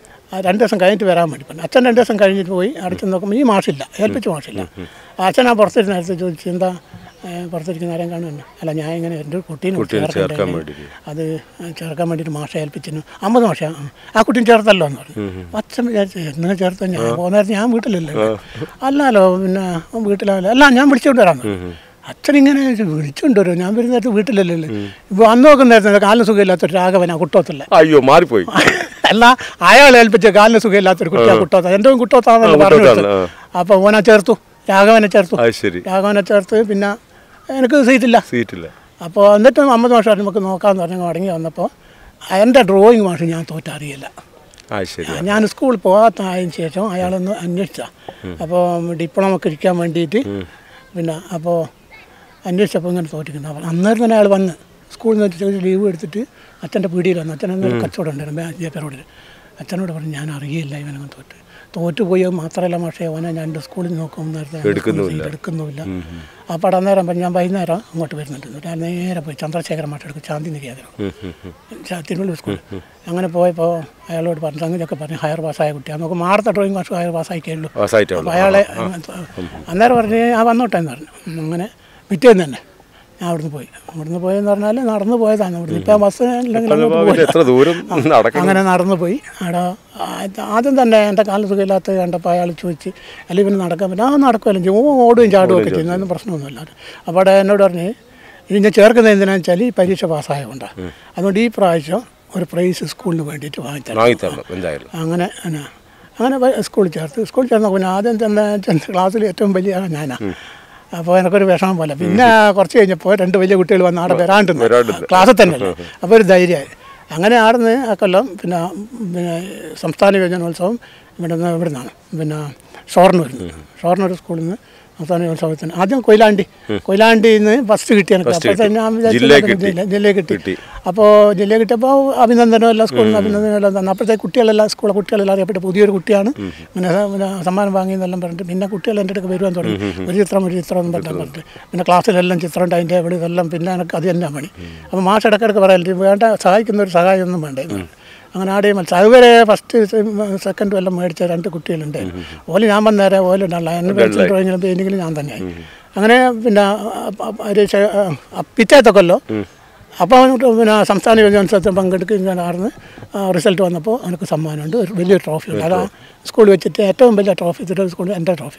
ആ രണ്ട് ദിവസം കഴിഞ്ഞിട്ട് വരാൻ വേണ്ടി പറഞ്ഞു അച്ഛൻ രണ്ട് ദിവസം കഴിഞ്ഞിട്ട് പോയി അടച്ചു നോക്കുമ്പോൾ ഈ മാഷില്ല ഏൽപ്പിച്ച മാഷില്ല അച്ഛൻ ആ പുറത്തിരുന്ന നേരത്തെ ചോദിച്ചു എന്താ ഏ, പുറത്തിരിക്കുന്ന ആരെയും കാണുന്നു അല്ല ഞാൻ ഇങ്ങനെ എൻ്റെ കുട്ടീനെ കുട്ടീനെ ചേർക്കാൻ ചേർക്കണ്ടേ വേണ്ടിയിട്ട്. അത് ചേർക്കാൻ വേണ്ടിയിട്ട് മാഷ ഏൽപ്പിച്ചിരുന്നു അമ്പത് മാഷ ആ കുട്ടീനെ ചേർത്തല്ലോ എന്ന് പറഞ്ഞു അച്ഛൻ വിചാരിച്ചു എന്നാ ചേർത്ത ഞാൻ പോകുന്നേരത്ത് ഞാൻ വീട്ടിലല്ലേ അല്ലല്ലോ പിന്നെ അവൻ വീട്ടിലല്ല അല്ല ഞാൻ വിളിച്ചുകൊണ്ട് വരാം അച്ഛൻ ഇങ്ങനെ വിളിച്ചുകൊണ്ട് വരും ഞാൻ വരുന്ന നേരത്ത് വീട്ടിലല്ലേ ഇപ്പോൾ അന്ന് നോക്കുന്ന നേരത്തെ കാലിന് സുഖമില്ലാത്തൊരു രാഘവനാ കുട്ടോത്തല്ല അയ്യോ മാറിപ്പോയി അല്ല അയാൾ ഏൽപ്പിച്ച കാലിന് സുഖമില്ലാത്തൊരു കുട്ടിയാ കുട്ടോത്ത എൻ്റെ കുട്ടോത്താന്നല്ലോ പറഞ്ഞു കുട്ടോത്താണ്, അപ്പോൾ ഓനെ ചേർത്തു രാഘവനെ ചേർത്തു അത് ശരി രാഘവനെ ചേർത്ത് പിന്നെ എനിക്ക് സീറ്റില്ല സീറ്റില്ല അപ്പോൾ എന്നിട്ട് അമ്മത് മാഷ് പറഞ്ഞു, നമുക്ക് നോക്കാമെന്ന് പറഞ്ഞ് മടങ്ങി വന്നപ്പോൾ എൻ്റെ ഡ്രോയിങ് മാഷ് ഞാൻ തോറ്ററിയില്ല അത് ശരി ഞാൻ സ്കൂളിൽ പോകാത്തതിന് ശേഷം അയാളൊന്ന് അന്വേഷിച്ച അപ്പോൾ ഡിപ്ലോമക്ക് ഇരിക്കാൻ വേണ്ടിയിട്ട് പിന്നെ അപ്പോൾ അന്വേഷിച്ചപ്പോൾ ഇങ്ങനെ തോറ്റിക്കുന്നു അപ്പോൾ അന്നേരം തന്നെ അയാൾ വന്ന് സ്കൂളിൽ നിന്ന് ചോദിച്ച് ലീവ് എടുത്തിട്ട് അച്ഛൻ്റെ പീടിയിൽ വന്നു അച്ഛൻ അന്നേരം കച്ചവടം ഉണ്ടായിരുന്നു ജെ റോഡിൽ അച്ഛനോട് പറഞ്ഞു ഞാൻ അറിയില്ല ഇവനങ്ങ് തോറ്റ് തോറ്റുപോയി മാത്രമല്ല പക്ഷേ അവനെ ഞാൻ എൻ്റെ സ്കൂളിൽ നോക്കും നേരത്തെ എടുക്കുന്നുമില്ല. എടുക്കുന്നുമില്ല അപ്പോൾ അന്നേരം പറഞ്ഞു ഞാൻ വൈകുന്നേരം അങ്ങോട്ട് വരുന്നുണ്ട് ഞാൻ നേരെ പോയി ചന്ദ്രശേഖരൻ മാഷ് എടുക്കും ശാന്തി നികേതനം തിരുവള്ളൂർ സ്കൂൾ അങ്ങനെ പോയപ്പോൾ അയാളോട് പറഞ്ഞു സംഗതിയൊക്കെ പറഞ്ഞു ഹയർ പാസ്സായ കുട്ടിയാണ് നമുക്ക് മാർത്ത ഡ്രോയിങ് മാഷ് ഹയർ പാസ്സായിക്കുള്ളൂ പാസ്സായിട്ടുള്ളൂ അപ്പോൾ അയാളെ അന്നേരം പറഞ്ഞ് ആ വന്നോട്ടെ എന്ന് പറഞ്ഞു ഉം, അങ്ങനെ പിറ്റേന്ന് തന്നെ ഞാൻ അവിടുന്ന് പോയി അവിടുന്ന് പോയെന്ന് പറഞ്ഞാൽ നടന്നു പോയതാണ് ഇവിടുന്ന് ഇപ്പം ബസ് ഇല്ലെങ്കിൽ അങ്ങോട്ട് പിന്നെ എത്ര ദൂരം നടക്കണം അങ്ങനെ നടന്നു പോയി അവിടെ ആ- ആദ്യം തന്നെ എൻ്റെ കാല് സുഖമില്ലാത്ത കണ്ടപ്പോൾ അയാൾ ചോദിച്ച് അല്ലെങ്കിൽ ഇവന് നടക്കാൻ പറ്റും ആ നടക്കുമല്ലോ ഓ ഓടുകയും ചാടുകയും ഒക്കെ ചെയ്യുന്നു അതൊന്നും പ്രശ്നമൊന്നുമില്ല അപ്പോൾ അവിടെ എന്നോട് പറഞ്ഞ് ഇത് ഞാൻ ചേർക്കുന്നത് എന്തിനാണെന്ന് വെച്ചാൽ ഈ പരീക്ഷ പാസ്സായതുകൊണ്ടാണ് അതുകൊണ്ട് ഈ പ്രാവശ്യം ഒരു പ്രൈസ് സ്കൂളിന് വേണ്ടിയിട്ട് വാങ്ങിത്തരാം വാങ്ങിത്തരണം എന്തായാലും അങ്ങനെ എന്നാ അങ്ങനെ വ- സ്കൂളിൽ ചേർത്ത് സ്കൂളിൽ ചേർന്ന പിന്നെ ആദ്യം ചെന്ന ചെന്ന ക്ലാസ്സിൽ ഏറ്റവും വലിയ ആളാ ഞാനാ അപ്പോൾ എനിക്കൊരു വിഷമം പോലെ പിന്നെ കുറച്ച് കഴിഞ്ഞപ്പോൾ രണ്ട് വലിയ കുട്ടികൾ വന്ന് അവിടെ വരാണ്ടെന്ന് വരാണ്ടിരുന്നു. ക്ലാസ്സിൽ തന്നെ അപ്പോൾ ഒരു ധൈര്യമായി അങ്ങനെ ആടുന്ന് ആ കൊല്ലം പിന്നെ പിന്നെ സംസ്ഥാന യുവജനോത്സവം ഇവിടെ നിന്ന് ഇവിടെ നിന്നാണ് പിന്നെ ഷോർണൂരിൽ നിന്ന് ഷോർണൂർ സ്കൂളിൽ നിന്ന് സംസ്ഥാന യുവജനോത്സവത്തിന് ആദ്യം കൊയിലാണ്ടി കൊയിലാണ്ടിയിൽ നിന്ന് ഫസ്റ്റ് കിട്ടി എനിക്ക് First അപ്പോഴത്തെ കിട്ടി. ഞാൻ വിചാരിച്ചു ജില്ലയിൽ എനിക്ക് കിട്ടി. ജില്ല ജില്ലയിൽ കിട്ടി കിട്ടി. അപ്പോൾ ജില്ലയിൽ കിട്ടിയപ്പോൾ അഭിനന്ദനം എല്ലാം സ്കൂളിൽ നിന്ന് അഭിനന്ദനം എല്ലാം തന്നു അപ്പോഴത്തെ കുട്ടികളെല്ലാം സ്കൂളിലെ കുട്ടികളെല്ലാം അറിയപ്പെട്ട പുതിയൊരു കുട്ടിയാണ് പിന്നെ സ- പിന്നെ സമ്മാനം വാങ്ങിയെന്നെല്ലാം പറഞ്ഞിട്ട് പിന്നെ കുട്ടികൾ എൻ്റെ അടുത്ത് വരുവാൻ തുടങ്ങി ഒരു ചിത്രം ഒരു ചിത്രം എന്ന് പറഞ്ഞിട്ട് പറഞ്ഞിട്ട് പിന്നെ ക്ലാസ്സിലെല്ലാം ചിത്രം ഉണ്ട് അതിൻ്റെ ഇവിടെ ഇതെല്ലാം പിന്നെ എനിക്ക് അത് തന്നെ പണി അപ്പോൾ മാഷ് ഇടയ്ക്കിടയ്ക്ക് പറയല്ലേ വേണ്ട സഹായിക്കുന്ന ഒരു സഹായമൊന്നും വേണ്ട എന്ന് പറഞ്ഞു. അങ്ങനെ ആടെയും മത്സരം അതുവരെ ഫസ്റ്റ് സെക്കൻഡും എല്ലാം മേടിച്ച രണ്ട് കുട്ടികളുണ്ട് ഓല് ഞാൻ വന്നേരം ഓലുണ്ടല്ല എന്നെ പേടിച്ച ഡ്രോയിങ്ങിലും പെയിൻറ്റിങ്ങിലും ഞാൻ തന്നെയായി അങ്ങനെ പിന്നെ അ- അ- ഒരു ചെ- അ- പിറ്റേത്തെ കൊല്ലോ അപ്പോൾ അവനോട്ട് പിന്നെ സംസ്ഥാന യുവജനോത്സവത്തിൽ പങ്കെടുക്കുകയും ഞാൻ ആർന്ന് റിസൾട്ട് വന്നപ്പോൾ എനിക്ക് സമ്മാനമുണ്ട് ഒരു വലിയ ട്രോഫി ഉണ്ട് അതാ സ്കൂളിൽ വെച്ചിട്ട് ഏറ്റവും വലിയ ട്രോഫി തിരുവനന്തപുരം സ്കൂളിൽ എൻ്റെ ട്രോഫിയാണ്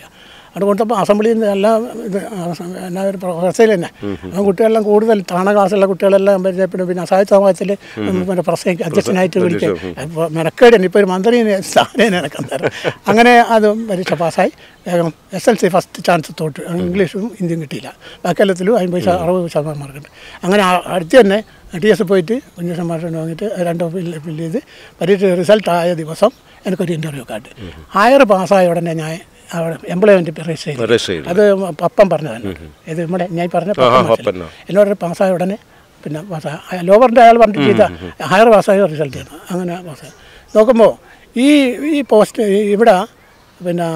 അവിടെ കൊടുത്തപ്പോൾ അസംബ്ലിയിൽ നിന്ന് എല്ലാം ഇത് അസ- എന്നാ ഒരു പ്രൊഫസറിൽ തന്നെ ആ കുട്ടികളെല്ലാം കൂടുതൽ താണ ക്ലാസ്സുള്ള കുട്ടികളെല്ലാം പരിചയപ്പെടും പിന്നെ അസാഹിത്യ സമാജത്തിൽ പിന്നെ പ്രസംഗിക്കും അധ്യക്ഷനായിട്ട് വിളിക്കും അപ്പോൾ മെനക്കേടൻ ഇപ്പോൾ ഒരു മന്ത്രി സ്ഥാനം എനിക്ക് അന്നേരം അങ്ങനെ അത് പരീക്ഷ പാസ്സായി വേഗം S L C first chance തോട്ട് ഇംഗ്ലീഷും ഹിന്ദിയും കിട്ടിയില്ല ബാക്കി എല്ലാത്തിലും അമ്പത് ശത- അറുപത് ശതമാനം മാർക്കുണ്ട് അങ്ങനെ ആ- അടുത്ത് തന്നെ ടി എസ് പോയിട്ട് കുഞ്ഞു മാർക്കുണ്ട് വാങ്ങിയിട്ട് രണ്ട് ഫില്ല് ഫില്ല് ചെയ്ത് പരീക്ഷ റിസൾട്ട് ആയ ദിവസം എനിക്കൊരു ഇൻ്റർവ്യൂ കാട്ടി ഹയർ പാസ്സായ ഉടനെ ഞാൻ അവിടെ എംപ്ലോയ്മെൻറ്റ് രജിസ്റ്റർ ചെയ്തു രജിസ്റ്റർ ചെയ്തു. അത് പപ്പം പറഞ്ഞതാണ് ഇത് നമ്മുടെ ഞാൻ ഈ പറഞ്ഞ പപ്പം ആഹാ, മനസ്സിലായി. പപ്പനോ. എന്നോട് പാസ്സായ ഉടനെ പിന്നെ പാസ്സായ ലോവറിൻ്റെ അയാൾ പറഞ്ഞിട്ട് ചെയ്ത ഹയർ പാസ്സായ റിസൾട്ട് ചെയ്യണം അങ്ങനെ പാസ്സായി നോക്കുമ്പോൾ ഈ ഈ പോസ്റ്റ് ഇവിടെ പിന്നെ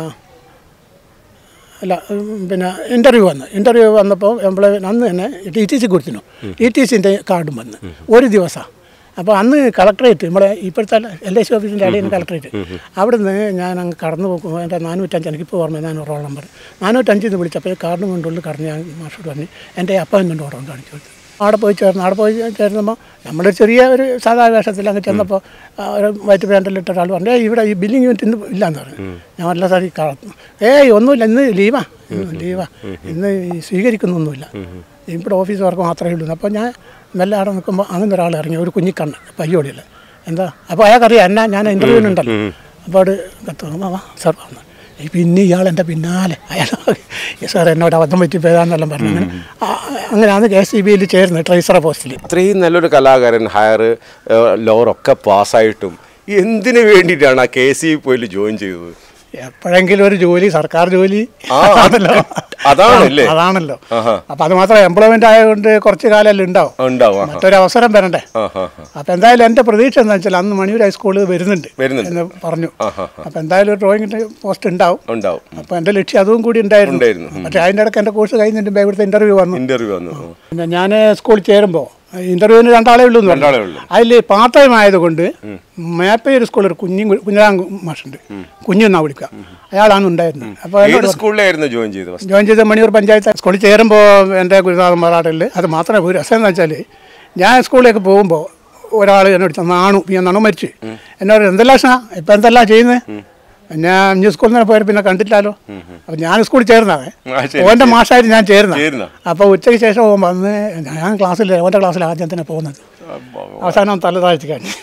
അല്ല ഉം, പിന്നെ ഇൻ്റർവ്യൂ വന്നു ഇൻ്റർവ്യൂ വന്നപ്പോൾ എംപ്ലോയി അന്ന് തന്നെ ടി ടി സി കൊടുത്തിരുന്നു ടി ടി സിൻ്റെ കാർഡും വന്ന് ഒരു ദിവസം അപ്പോൾ അന്ന് കളക്ടറേറ്റ് നമ്മുടെ ഇപ്പോഴത്തെ എൽ ഐ സി ഓഫീസിൻ്റെ അടിയിൽ കളക്ടറേറ്റ് അവിടുന്ന് ഞാൻ അങ്ങ് കടന്നു പോകുമ്പോൾ എൻ്റെ നാനൂറ്റഞ്ച് എനിക്കിപ്പോൾ ഓർമ്മ ഞാൻ റോൾ നമ്പർ നാനൂറ്റഞ്ചിൽ നിന്ന് വിളിച്ചപ്പോൾ കാർഡും കൊണ്ടുള്ളിൽ കടന്ന് ഞാൻ മാഷോട് പറഞ്ഞു എൻ്റെ അപ്പോയിൻമെൻറ്റ് ഓർഡർ കാണിച്ചു കൊടുത്തു അവിടെ പോയി ചേർന്ന് അവിടെ പോയി ചേർന്നപ്പോൾ നമ്മുടെ ചെറിയ ഒരു സാധാ വേഷത്തിൽ അങ്ങ് ചെന്നപ്പോൾ ആ, ഒരു വൈറ്റ് പാൻറ്റിലിട്ട ഒരാൾ പറഞ്ഞു "ഏയ് ഇവിടെ ഈ ബില്ലിംഗ് യൂണിറ്റ് ഇന്ന് ഇല്ലാന്ന് പറഞ്ഞു ഞാൻ വല്ല സാറി കളഞ്ഞു ഏയ് ഒന്നുമില്ല ഇന്ന് ലീവാ ഇന്ന് ലീവാ ഇന്ന് ഈ സ്വീകരിക്കുന്നൊന്നുമില്ല ഇവിടെ ഓഫീസ് വർക്ക് മാത്രമേ ഉള്ളൂ അപ്പോൾ ഞാൻ മെല്ലെ അവിടെ നിൽക്കുമ്പോൾ അങ്ങനെ ഒരാൾ ഇറങ്ങി ഒരു കുഞ്ഞിക്കണ്ണ് പയ്യോടിയിൽ എന്താ അപ്പോൾ അയാൾക്കറിയാം എന്നാ ഞാൻ ഇൻ്റർവ്യൂവിനുണ്ടല്ലോ അപ്പോൾ അവിടെ കത്ത് വാ സാർ വന്നു ഈ പിന്നെ ഇയാൾ എൻ്റെ പിന്നാലെ അയാൾ സാർ എന്നോട് അബദ്ധം പറ്റി പോയതാന്നെല്ലാം പറഞ്ഞു അങ്ങനെ ആ, അങ്ങനെയാണ് കെ എസ് സി ബിയിൽ ചേർന്ന് ട്രൈസറ പോസ്റ്റിൽ ഇത്രയും നല്ലൊരു കലാകാരൻ ഹയർ ലോവർ ഒക്കെ പാസ്സായിട്ടും എന്തിനു വേണ്ടിയിട്ടാണ് ആ കെ സി പോയി ജോയിൻ ചെയ്തത് എപ്പോഴെങ്കിലും ഒരു ജോലി സർക്കാർ ജോലി ആ, ആണല്ലോ അതാണല്ലേ? അതാണല്ലോ ആഹാ. അപ്പം അത് മാത്രം എംപ്ലോയ്മെൻ്റ് ആയതുകൊണ്ട് കുറച്ച് കാലമല്ലേ ഉണ്ടാവും ഉണ്ടാവും ആഹാ. മറ്റൊരു അവസരം വരണ്ടേ ആ ഹാ ഹാ അപ്പം എന്തായാലും എൻ്റെ പ്രതീക്ഷ എന്താ വെച്ചാൽ അന്ന് മണിയൂർ ഹൈസ്കൂളിൽ വരുന്നുണ്ട് വരുന്നുണ്ട്. എന്ന് പറഞ്ഞു ആഹാ, അപ്പം എന്തായാലും ഒരു ഡ്രോയിങ്ങിൻ്റെ പോസ്റ്റ് ഉണ്ടാവും ഉണ്ടാവും അപ്പം എൻ്റെ ലക്ഷ്യം അതും കൂടി ഉണ്ടായിരുന്നു ഉണ്ടായിരുന്നു. പക്ഷേ അതിൻ്റെ ഇടയ്ക്ക് എൻ്റെ കോഴ്സ് കഴിഞ്ഞിട്ട് ഇവിടുത്തെ ഇൻ്റർവ്യൂ വന്നു ഇന്റർവ്യൂ വന്നു പിന്നെ ഞാൻ സ്കൂളിൽ ചേരുമ്പോൾ ഇൻ്റർവ്യൂവിന് രണ്ടാളേ ഉള്ളൂ എന്ന് പറഞ്ഞു. രണ്ടാളേ ഉള്ളൂ. അതിൽ പാർട്ട് ടൈം ആയതുകൊണ്ട് മേപ്പയൂർ സ്കൂളിൽ ഒരു കുഞ്ഞും കുഞ്ഞിരാം മാഷുണ്ട് കുഞ്ഞെന്നാ വിളിക്കുക അയാളാണ് ഉണ്ടായിരുന്നത് അപ്പോൾ ഏത് സ്കൂളിലായിരുന്നു ജോയിൻ ചെയ്തത് ഫസ്റ്റ് ജോയിൻ ചെയ്ത മണിയൂർ പഞ്ചായത്ത് സ്കൂളിൽ ചേരുമ്പോൾ എൻ്റെ ഗുരുനാഥൻ മാറാട്ടിൽ അത് മാത്രമേ ഒരു രസം എന്ന് വെച്ചാൽ ഞാൻ സ്കൂളിലേക്ക് പോകുമ്പോൾ ഒരാൾ എന്നോട് ചോദിച്ചു, നാണു ഞാൻ നാണു മരിച്ചു എന്നോട് എന്തെല്ലാം ഷാ ഇപ്പം എന്തെല്ലാം ചെയ്യുന്നത് ഞാൻ അഞ്ച് സ്കൂളിൽ നിന്ന് പോയാൽ പിന്നെ കണ്ടിട്ടില്ലല്ലോ അപ്പം ഞാൻ സ്കൂളിൽ ചേർന്നാണ് ആ, ശരി, ഓൻ്റെ മാഷായിട്ട് ഞാൻ ചേർന്ന ചേരുന്ന. അപ്പോൾ ഉച്ചയ്ക്ക് ശേഷം പോകുമ്പോൾ അന്ന് ഞാൻ ക്ലാസ്സിൽ ഓൻ്റെ ക്ലാസ്സിൽ ആദ്യം തന്നെ പോകുന്നത് അവസാനം തല താഴ്ത്തി കഴിഞ്ഞു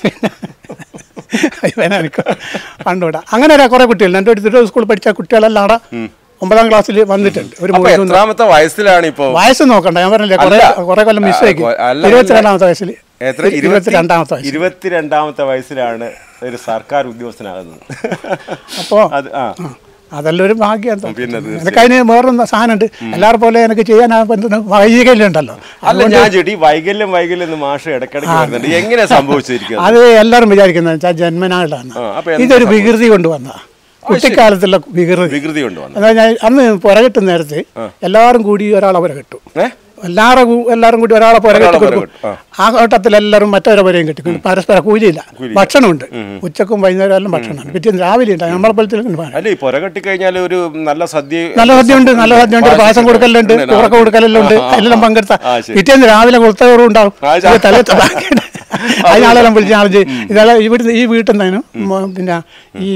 എനിക്ക് കണ്ടുവിടാം അങ്ങനെ ഒരു കുറേ കുട്ടികൾ എൻ്റെ അടുത്ത് സ്കൂളിൽ പഠിച്ച കുട്ടികളെല്ലാം അവിടെ ഒമ്പതാം ക്ലാസ്സിൽ വന്നിട്ടുണ്ട് ഒരു അപ്പൊ മൂന്ന് എത്രാമത്തെ വയസ്സിലാണ് ഇപ്പോ വയസ്സ് നോക്കണ്ട ഞാൻ പറഞ്ഞില്ലേ കുറെ അല്ല. കുറെ കൊല്ലം മിസ് ആക്കി ആ, അല്ല, ഇരുപത്തിരണ്ടാമത്തെ വയസ്സിൽ എത്ര ഇരുപത്തിരണ്ടാമത്തെ വയസ്സിൽ ഇരുപത്തിരണ്ടാമത്തെ വയസ്സിലാണ് ഒരു സർക്കാർ ഉദ്യോഗസ്ഥനാകുന്നത് അപ്പോൾ അത് ആ അതെല്ലാം ഒരു ഭാഗ്യം എന്താ. പിന്നെ തീർച്ചയായും. എനിക്ക് അതിന് വേറൊന്നും സാധനമുണ്ട് എല്ലാവരും പോലെ എനിക്ക് ചെയ്യാൻ വൈകികല്യുണ്ടല്ലോ അല്ല ഞാൻ ചേട്ടി വൈകല്യം വൈകല്യം എന്ന് മാഷ് ഇടയ്ക്കിടയ്ക്ക് വരുന്നുണ്ട് എങ്ങനെ സംഭവിച്ചിരിക്കുന്നത് അത് എല്ലാവരും വിചാരിക്കുന്നത് വെച്ചാൽ ജന്മനാളാണ് ആ, അപ്പൊ എന്താ ഇതൊരു വികൃതി കൊണ്ടുവന്ന കുട്ടിക്കാലത്തുള്ള വികൃതി വികൃതി കൊണ്ടുവന്നു എന്താ ഞാൻ അന്ന് പുറകിട്ട് നേരത്ത് എല്ലാവരും കൂടി ഒരാളെ പുറകിട്ടു ഏ എല്ലാവരും കൂ- എല്ലാവരും കൂടി ഒരാളെ പുറകിട്ട് ഒരാളെ കൊടുക്കും പുറകിട്ടു, ആ. ആ ഘട്ടത്തിൽ എല്ലാവരും മറ്റൊരു പുരയും കിട്ടി പരസ്പരം കൂലിയില്ല ഭക്ഷണമുണ്ട് ഉച്ചക്കും വൈകുന്നേരം എല്ലാം ഭക്ഷണമാണ് പിറ്റേന്ന് രാവിലെ ഉണ്ട് നമ്മളെ പോലത്തെ അല്ല ഈ പുര കെട്ടി കഴിഞ്ഞാൽ ഒരു നല്ല സദ്യ നല്ല സദ്യയുണ്ട് നല്ല സദ്യയുണ്ട് പായസം പായസം കൊടുക്കലുണ്ട് ഉണ്ട്, ഉറക്ക കൊടുക്കലെല്ലാം ഉണ്ട് ആ, ആ, എല്ലാം പങ്കെടുത്ത ആ, ശരി. പിറ്റേന്ന് രാവിലെ കൊടുത്തവരും ഉണ്ടാവും ആ, ശരി. ഇത് തലേ അതിനാളെല്ലാം വിളിച്ച് ആള് ഇതെല്ലാം ഇവിടുന്ന് ഈ വീട്ടിൽ നിന്നും പിന്നെ ഈ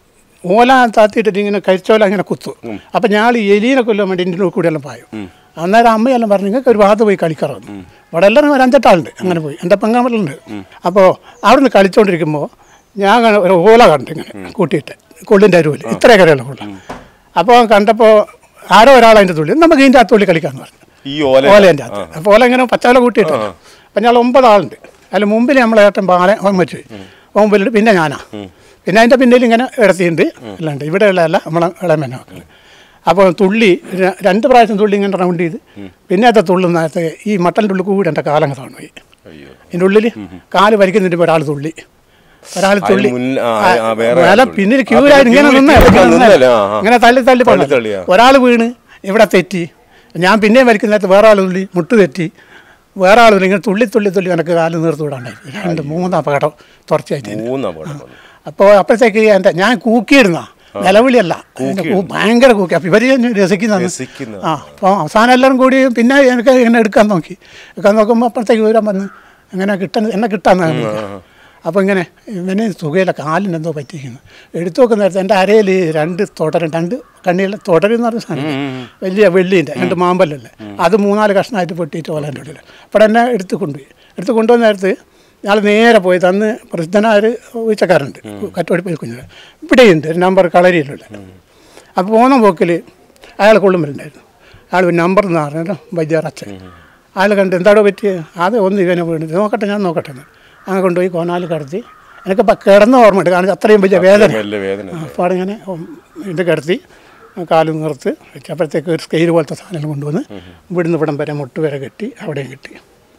ഓല താത്തിയിട്ടിട്ട് ഇങ്ങനെ കരിച്ചോല ഇങ്ങനെ കുത്തു അപ്പം ഞാൻ ഈ എലീനെ കൊല്ലാൻ വേണ്ടി ഇതിൻ്റെ കൂടെ എല്ലാം പായും അന്നേരം അമ്മയെല്ലാം പറഞ്ഞു നിങ്ങൾക്ക് ഒരു ഭാഗത്ത് പോയി കളിക്കാറുണ്ട് ഇവിടെ എല്ലാവരും ഒരു അഞ്ചെട്ടാളുണ്ട് അങ്ങനെ പോയി എൻ്റെ പെങ്ങാമലുണ്ട് അപ്പോൾ അവിടെ നിന്ന് കളിച്ചുകൊണ്ടിരിക്കുമ്പോൾ ഞാൻ അങ്ങനെ ഒരു ഓല കണ്ടു ഇങ്ങനെ കൂട്ടിയിട്ട് കൊള്ളിൻ്റെ അരുവിൽ ഇത്ര കരയുള്ള കൊള്ള അപ്പോൾ കണ്ടപ്പോൾ ആരോ ഒരാൾ അതിൻ്റെ തുള്ളി നമുക്ക് ഇതിൻ്റെ അകത്തുള്ളി കളിക്കാമെന്ന് പറഞ്ഞു ഈ ഓല ഓലേൻ്റെ അകത്ത് അപ്പോൾ ഓല ഇങ്ങനെ പച്ചാല കൂട്ടിയിട്ട് അപ്പം ഞങ്ങൾ ഒമ്പത് ആളുണ്ട് അതിൽ മുമ്പിൽ നമ്മളെ ഏട്ടൻ ബാല ഓൻ വെച്ച് മുമ്പിലുണ്ട് പിന്നെ ഞാനാ പിന്നെ അതിൻ്റെ പിന്നിൽ ഇങ്ങനെ ഇടത്തിയുണ്ട് എല്ലാം ഉണ്ട് ഇവിടെ ഉള്ളതല്ല നമ്മളെ ഇളമേനെ മക്കൾ അപ്പോൾ തുള്ളി ര- രണ്ട് പ്രാവശ്യം തുള്ളി ഇങ്ങനെ റൗണ്ട് ചെയ്ത് പിന്നെ അത് തുള്ളുന്നകത്ത് ഈ മട്ടൻ്റെ ഉള്ളിൽ കൂടി എൻ്റെ കാലങ്ങ് താണു പോയി അയ്യോ ഇതിൻ്റെ ഉള്ളിൽ കാല് വലിക്കുന്നുണ്ട് ഒരാൾ തുള്ളി ഒരാൾ തുള്ളി മുന്നിൽ- ആ, ആ, വേറെ മേലെ ആൾ തുള്ളി. പിന്നിൽ ആ, ക്യൂ പിന്നെ ആയിട്ട് ഇങ്ങനെ queue നിന്ന് ഇട്ട് ഇങ്ങനെ നിന്നല്ലേ? നിന്ന് ആ, ആ. ഇങ്ങനെ തള്ളി തള്ളി തള്ളി തള്ളിയാ. ഒരാൾ വീണ് ഇവിടെ തെറ്റി ഞാൻ പിന്നെയും വലിക്കുന്നതിനകത്ത് വേറെ ആൾ തുള്ളി മുട്ട് തെറ്റി വേറെ ആൾ ഇങ്ങനെ തുള്ളി തുള്ളി തുള്ളി എനിക്ക് കാല് നീർത്ത് വിടാണ്ടായി രണ്ട് മൂന്ന് അപകടം തുടർച്ചയായിട്ട് മൂന്ന് അപകടം വന്നു. അപ്പോൾ അപ്പോഴത്തേക്ക് എൻ്റെ ഞാൻ കൂക്കിയിരുന്ന നിലവിളിയല്ല എൻ്റെ കൂ- ഭയങ്കര കൂക്കി അപ്പോൾ ഇവർ രസിക്കുന്നത് രസിക്കുന്നത്. ആ അപ്പോൾ അവസാനം എല്ലാവരും കൂടി പിന്നെ എനിക്ക് ഇങ്ങനെ എടുക്കാൻ നോക്കി എടുക്കാൻ നോക്കുമ്പോൾ അപ്പോഴത്തേക്ക് വിവരം വന്ന് അങ്ങനെ കിട്ടാൻ എന്നെ കിട്ടാൻ അപ്പോൾ ഇങ്ങനെ ഇവന് സുഖയില്ല കാലിന് എന്തോ പറ്റിയിരിക്കുന്നു എടുത്തു നോക്കുന്ന നേരത്തെ എൻ്റെ അരയിൽ രണ്ട് തുടരൻ രണ്ട് കണ്ണിയുള്ള തുടരെന്ന് പറഞ്ഞ സാധനം വലിയ വെള്ളീൻ്റെ രണ്ട് മാമ്പല്ലല്ലേ അത് മൂന്നാല് കഷ്ണമായിട്ട് പൊട്ടിയിട്ട് ഓലേൻ്റെ ഉള്ളിൽ അപ്പോൾ എന്നെ എടുത്ത് കൊണ്ടുപോയി എടുത്ത് കൊണ്ടുവന്ന നേരത്ത് ഞങ്ങൾ നേരെ പോയി തന്ന് പ്രസിദ്ധനായ ഒരു ഉച്ചക്കാരുണ്ട് കറ്റോടി കുഞ്ഞിൽ ഇവിടെയുണ്ട് ഒരു നമ്പർ കളരിയിലുള്ള അപ്പോൾ പോകുന്ന പോക്കിൽ അയാൾ കൊള്ളുമ്പോഴുണ്ടായിരുന്നു അയാൾ ഒരു നമ്പർ എന്ന് പറഞ്ഞാൽ വൈദ്യറച്ചൻ അയാൾ കണ്ട് എന്താടോ പറ്റിയത് അത് ഒന്ന് ഇവനെ വീണിട്ട് നോക്കട്ടെ ഞാൻ നോക്കട്ടെ എന്ന് അങ്ങനെ കൊണ്ടുപോയി കോനാല് കടത്തി എനിക്കിപ്പോൾ കിടന്ന ഓർമ്മയുണ്ട് കാരണം അത്രയും വലിയ വേദന വലിയ വേദന അപ്പോൾ അവിടെ ഇത് കിടത്തി കാല് നിർത്ത് വെച്ചപ്പോഴത്തേക്ക് ഒരു സ്കെയിൽ പോലത്തെ സാധനം കൊണ്ടുവന്ന് ഇവിടുന്ന് ഇവിടം വരെ മുട്ട് വരെ കെട്ടി അവിടെയും കെട്ടി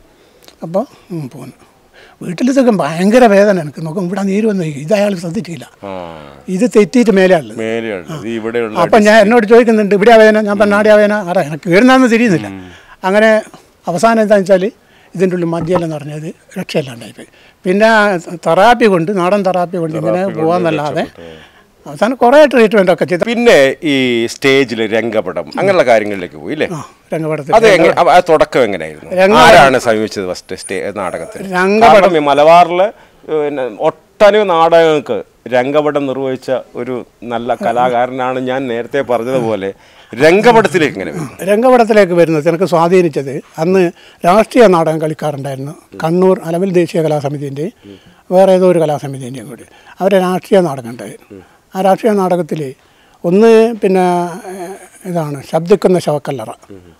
അപ്പോൾ പോന്നു വീട്ടിലത്തൊക്കെ ഭയങ്കര വേദന എനിക്ക് നോക്കും ഇവിടെ നീര് വന്നു ഇത് അയാൾ ശ്രദ്ധിച്ചില്ല ആ ഇത് തെറ്റിയിട്ട് മേലെയുള്ളത് മേലെയാണ് ഇത് ഇവിടെയുള്ള അപ്പം ഞാൻ എന്നോട് ചോദിക്കുന്നുണ്ട് ഇവിടെ വേദന ഞാൻ പറഞ്ഞാടി വേദന ആടാ എനിക്ക് വീഴുന്നാന്ന് തിരിയുന്നില്ല അങ്ങനെ അവസാനം എന്താണെന്ന് വെച്ചാൽ ഇതിൻ്റെ ഉള്ളിൽ മദ്യമെല്ലാം പറഞ്ഞത് രക്ഷയില്ലാണ്ടായിപ്പോയി പിന്നെ തെറാപ്പി കൊണ്ട് നാടൻ തെറാപ്പി കൊണ്ട് ഇങ്ങനെ പോകാന്നല്ലാതെ അവസാനം കുറേ ട്രീറ്റ്മെൻ്റ് ഒക്കെ ചെയ്ത് പിന്നെ ഈ സ്റ്റേജിൽ രംഗപടം അങ്ങനെയുള്ള കാര്യങ്ങളിലേക്ക് പോയി അല്ലേ ആ രംഗപടത്തിൽ അത് എങ്ങനെ ആ തുടക്കം എങ്ങനെയായിരുന്നു രംഗപടം- ആരാണ് സമീപിച്ചത് ഫസ്റ്റ് സ്റ്റേ നാടകത്തിൽ രംഗപടം- കാരണം ഈ മലബാറിലെ പിന്നെ ഒട്ടനവധി നാടകങ്ങൾക്ക് രംഗപടം നിർവഹിച്ച ഒരു നല്ല കലാകാരനാണ് ഞാൻ നേരത്തെ പറഞ്ഞതുപോലെ രംഗപടത്തിലേക്ക് എങ്ങനെ വരും രംഗപടത്തിലേക്ക് വരുന്നത് എനിക്ക് സ്വാധീനിച്ചത് അന്ന് രാഷ്ട്രീയ നാടകം കളിക്കാറുണ്ടായിരുന്നു കണ്ണൂർ അലവിൽ ദേശീയ കലാസമിതിൻ്റെ വേറെ ഏതോ ഒരു കലാസമിതിൻ്റെയും കൂടി അവരെ രാഷ്ട്രീയ നാടകം ഉണ്ടായിരുന്നു ആ രാഷ്ട്രീയ നാടകത്തിൽ ഒന്ന് പിന്നെ ഏഹ്, ഇതാണ് ശബ്ദിക്കുന്ന ശവക്കല്ലറ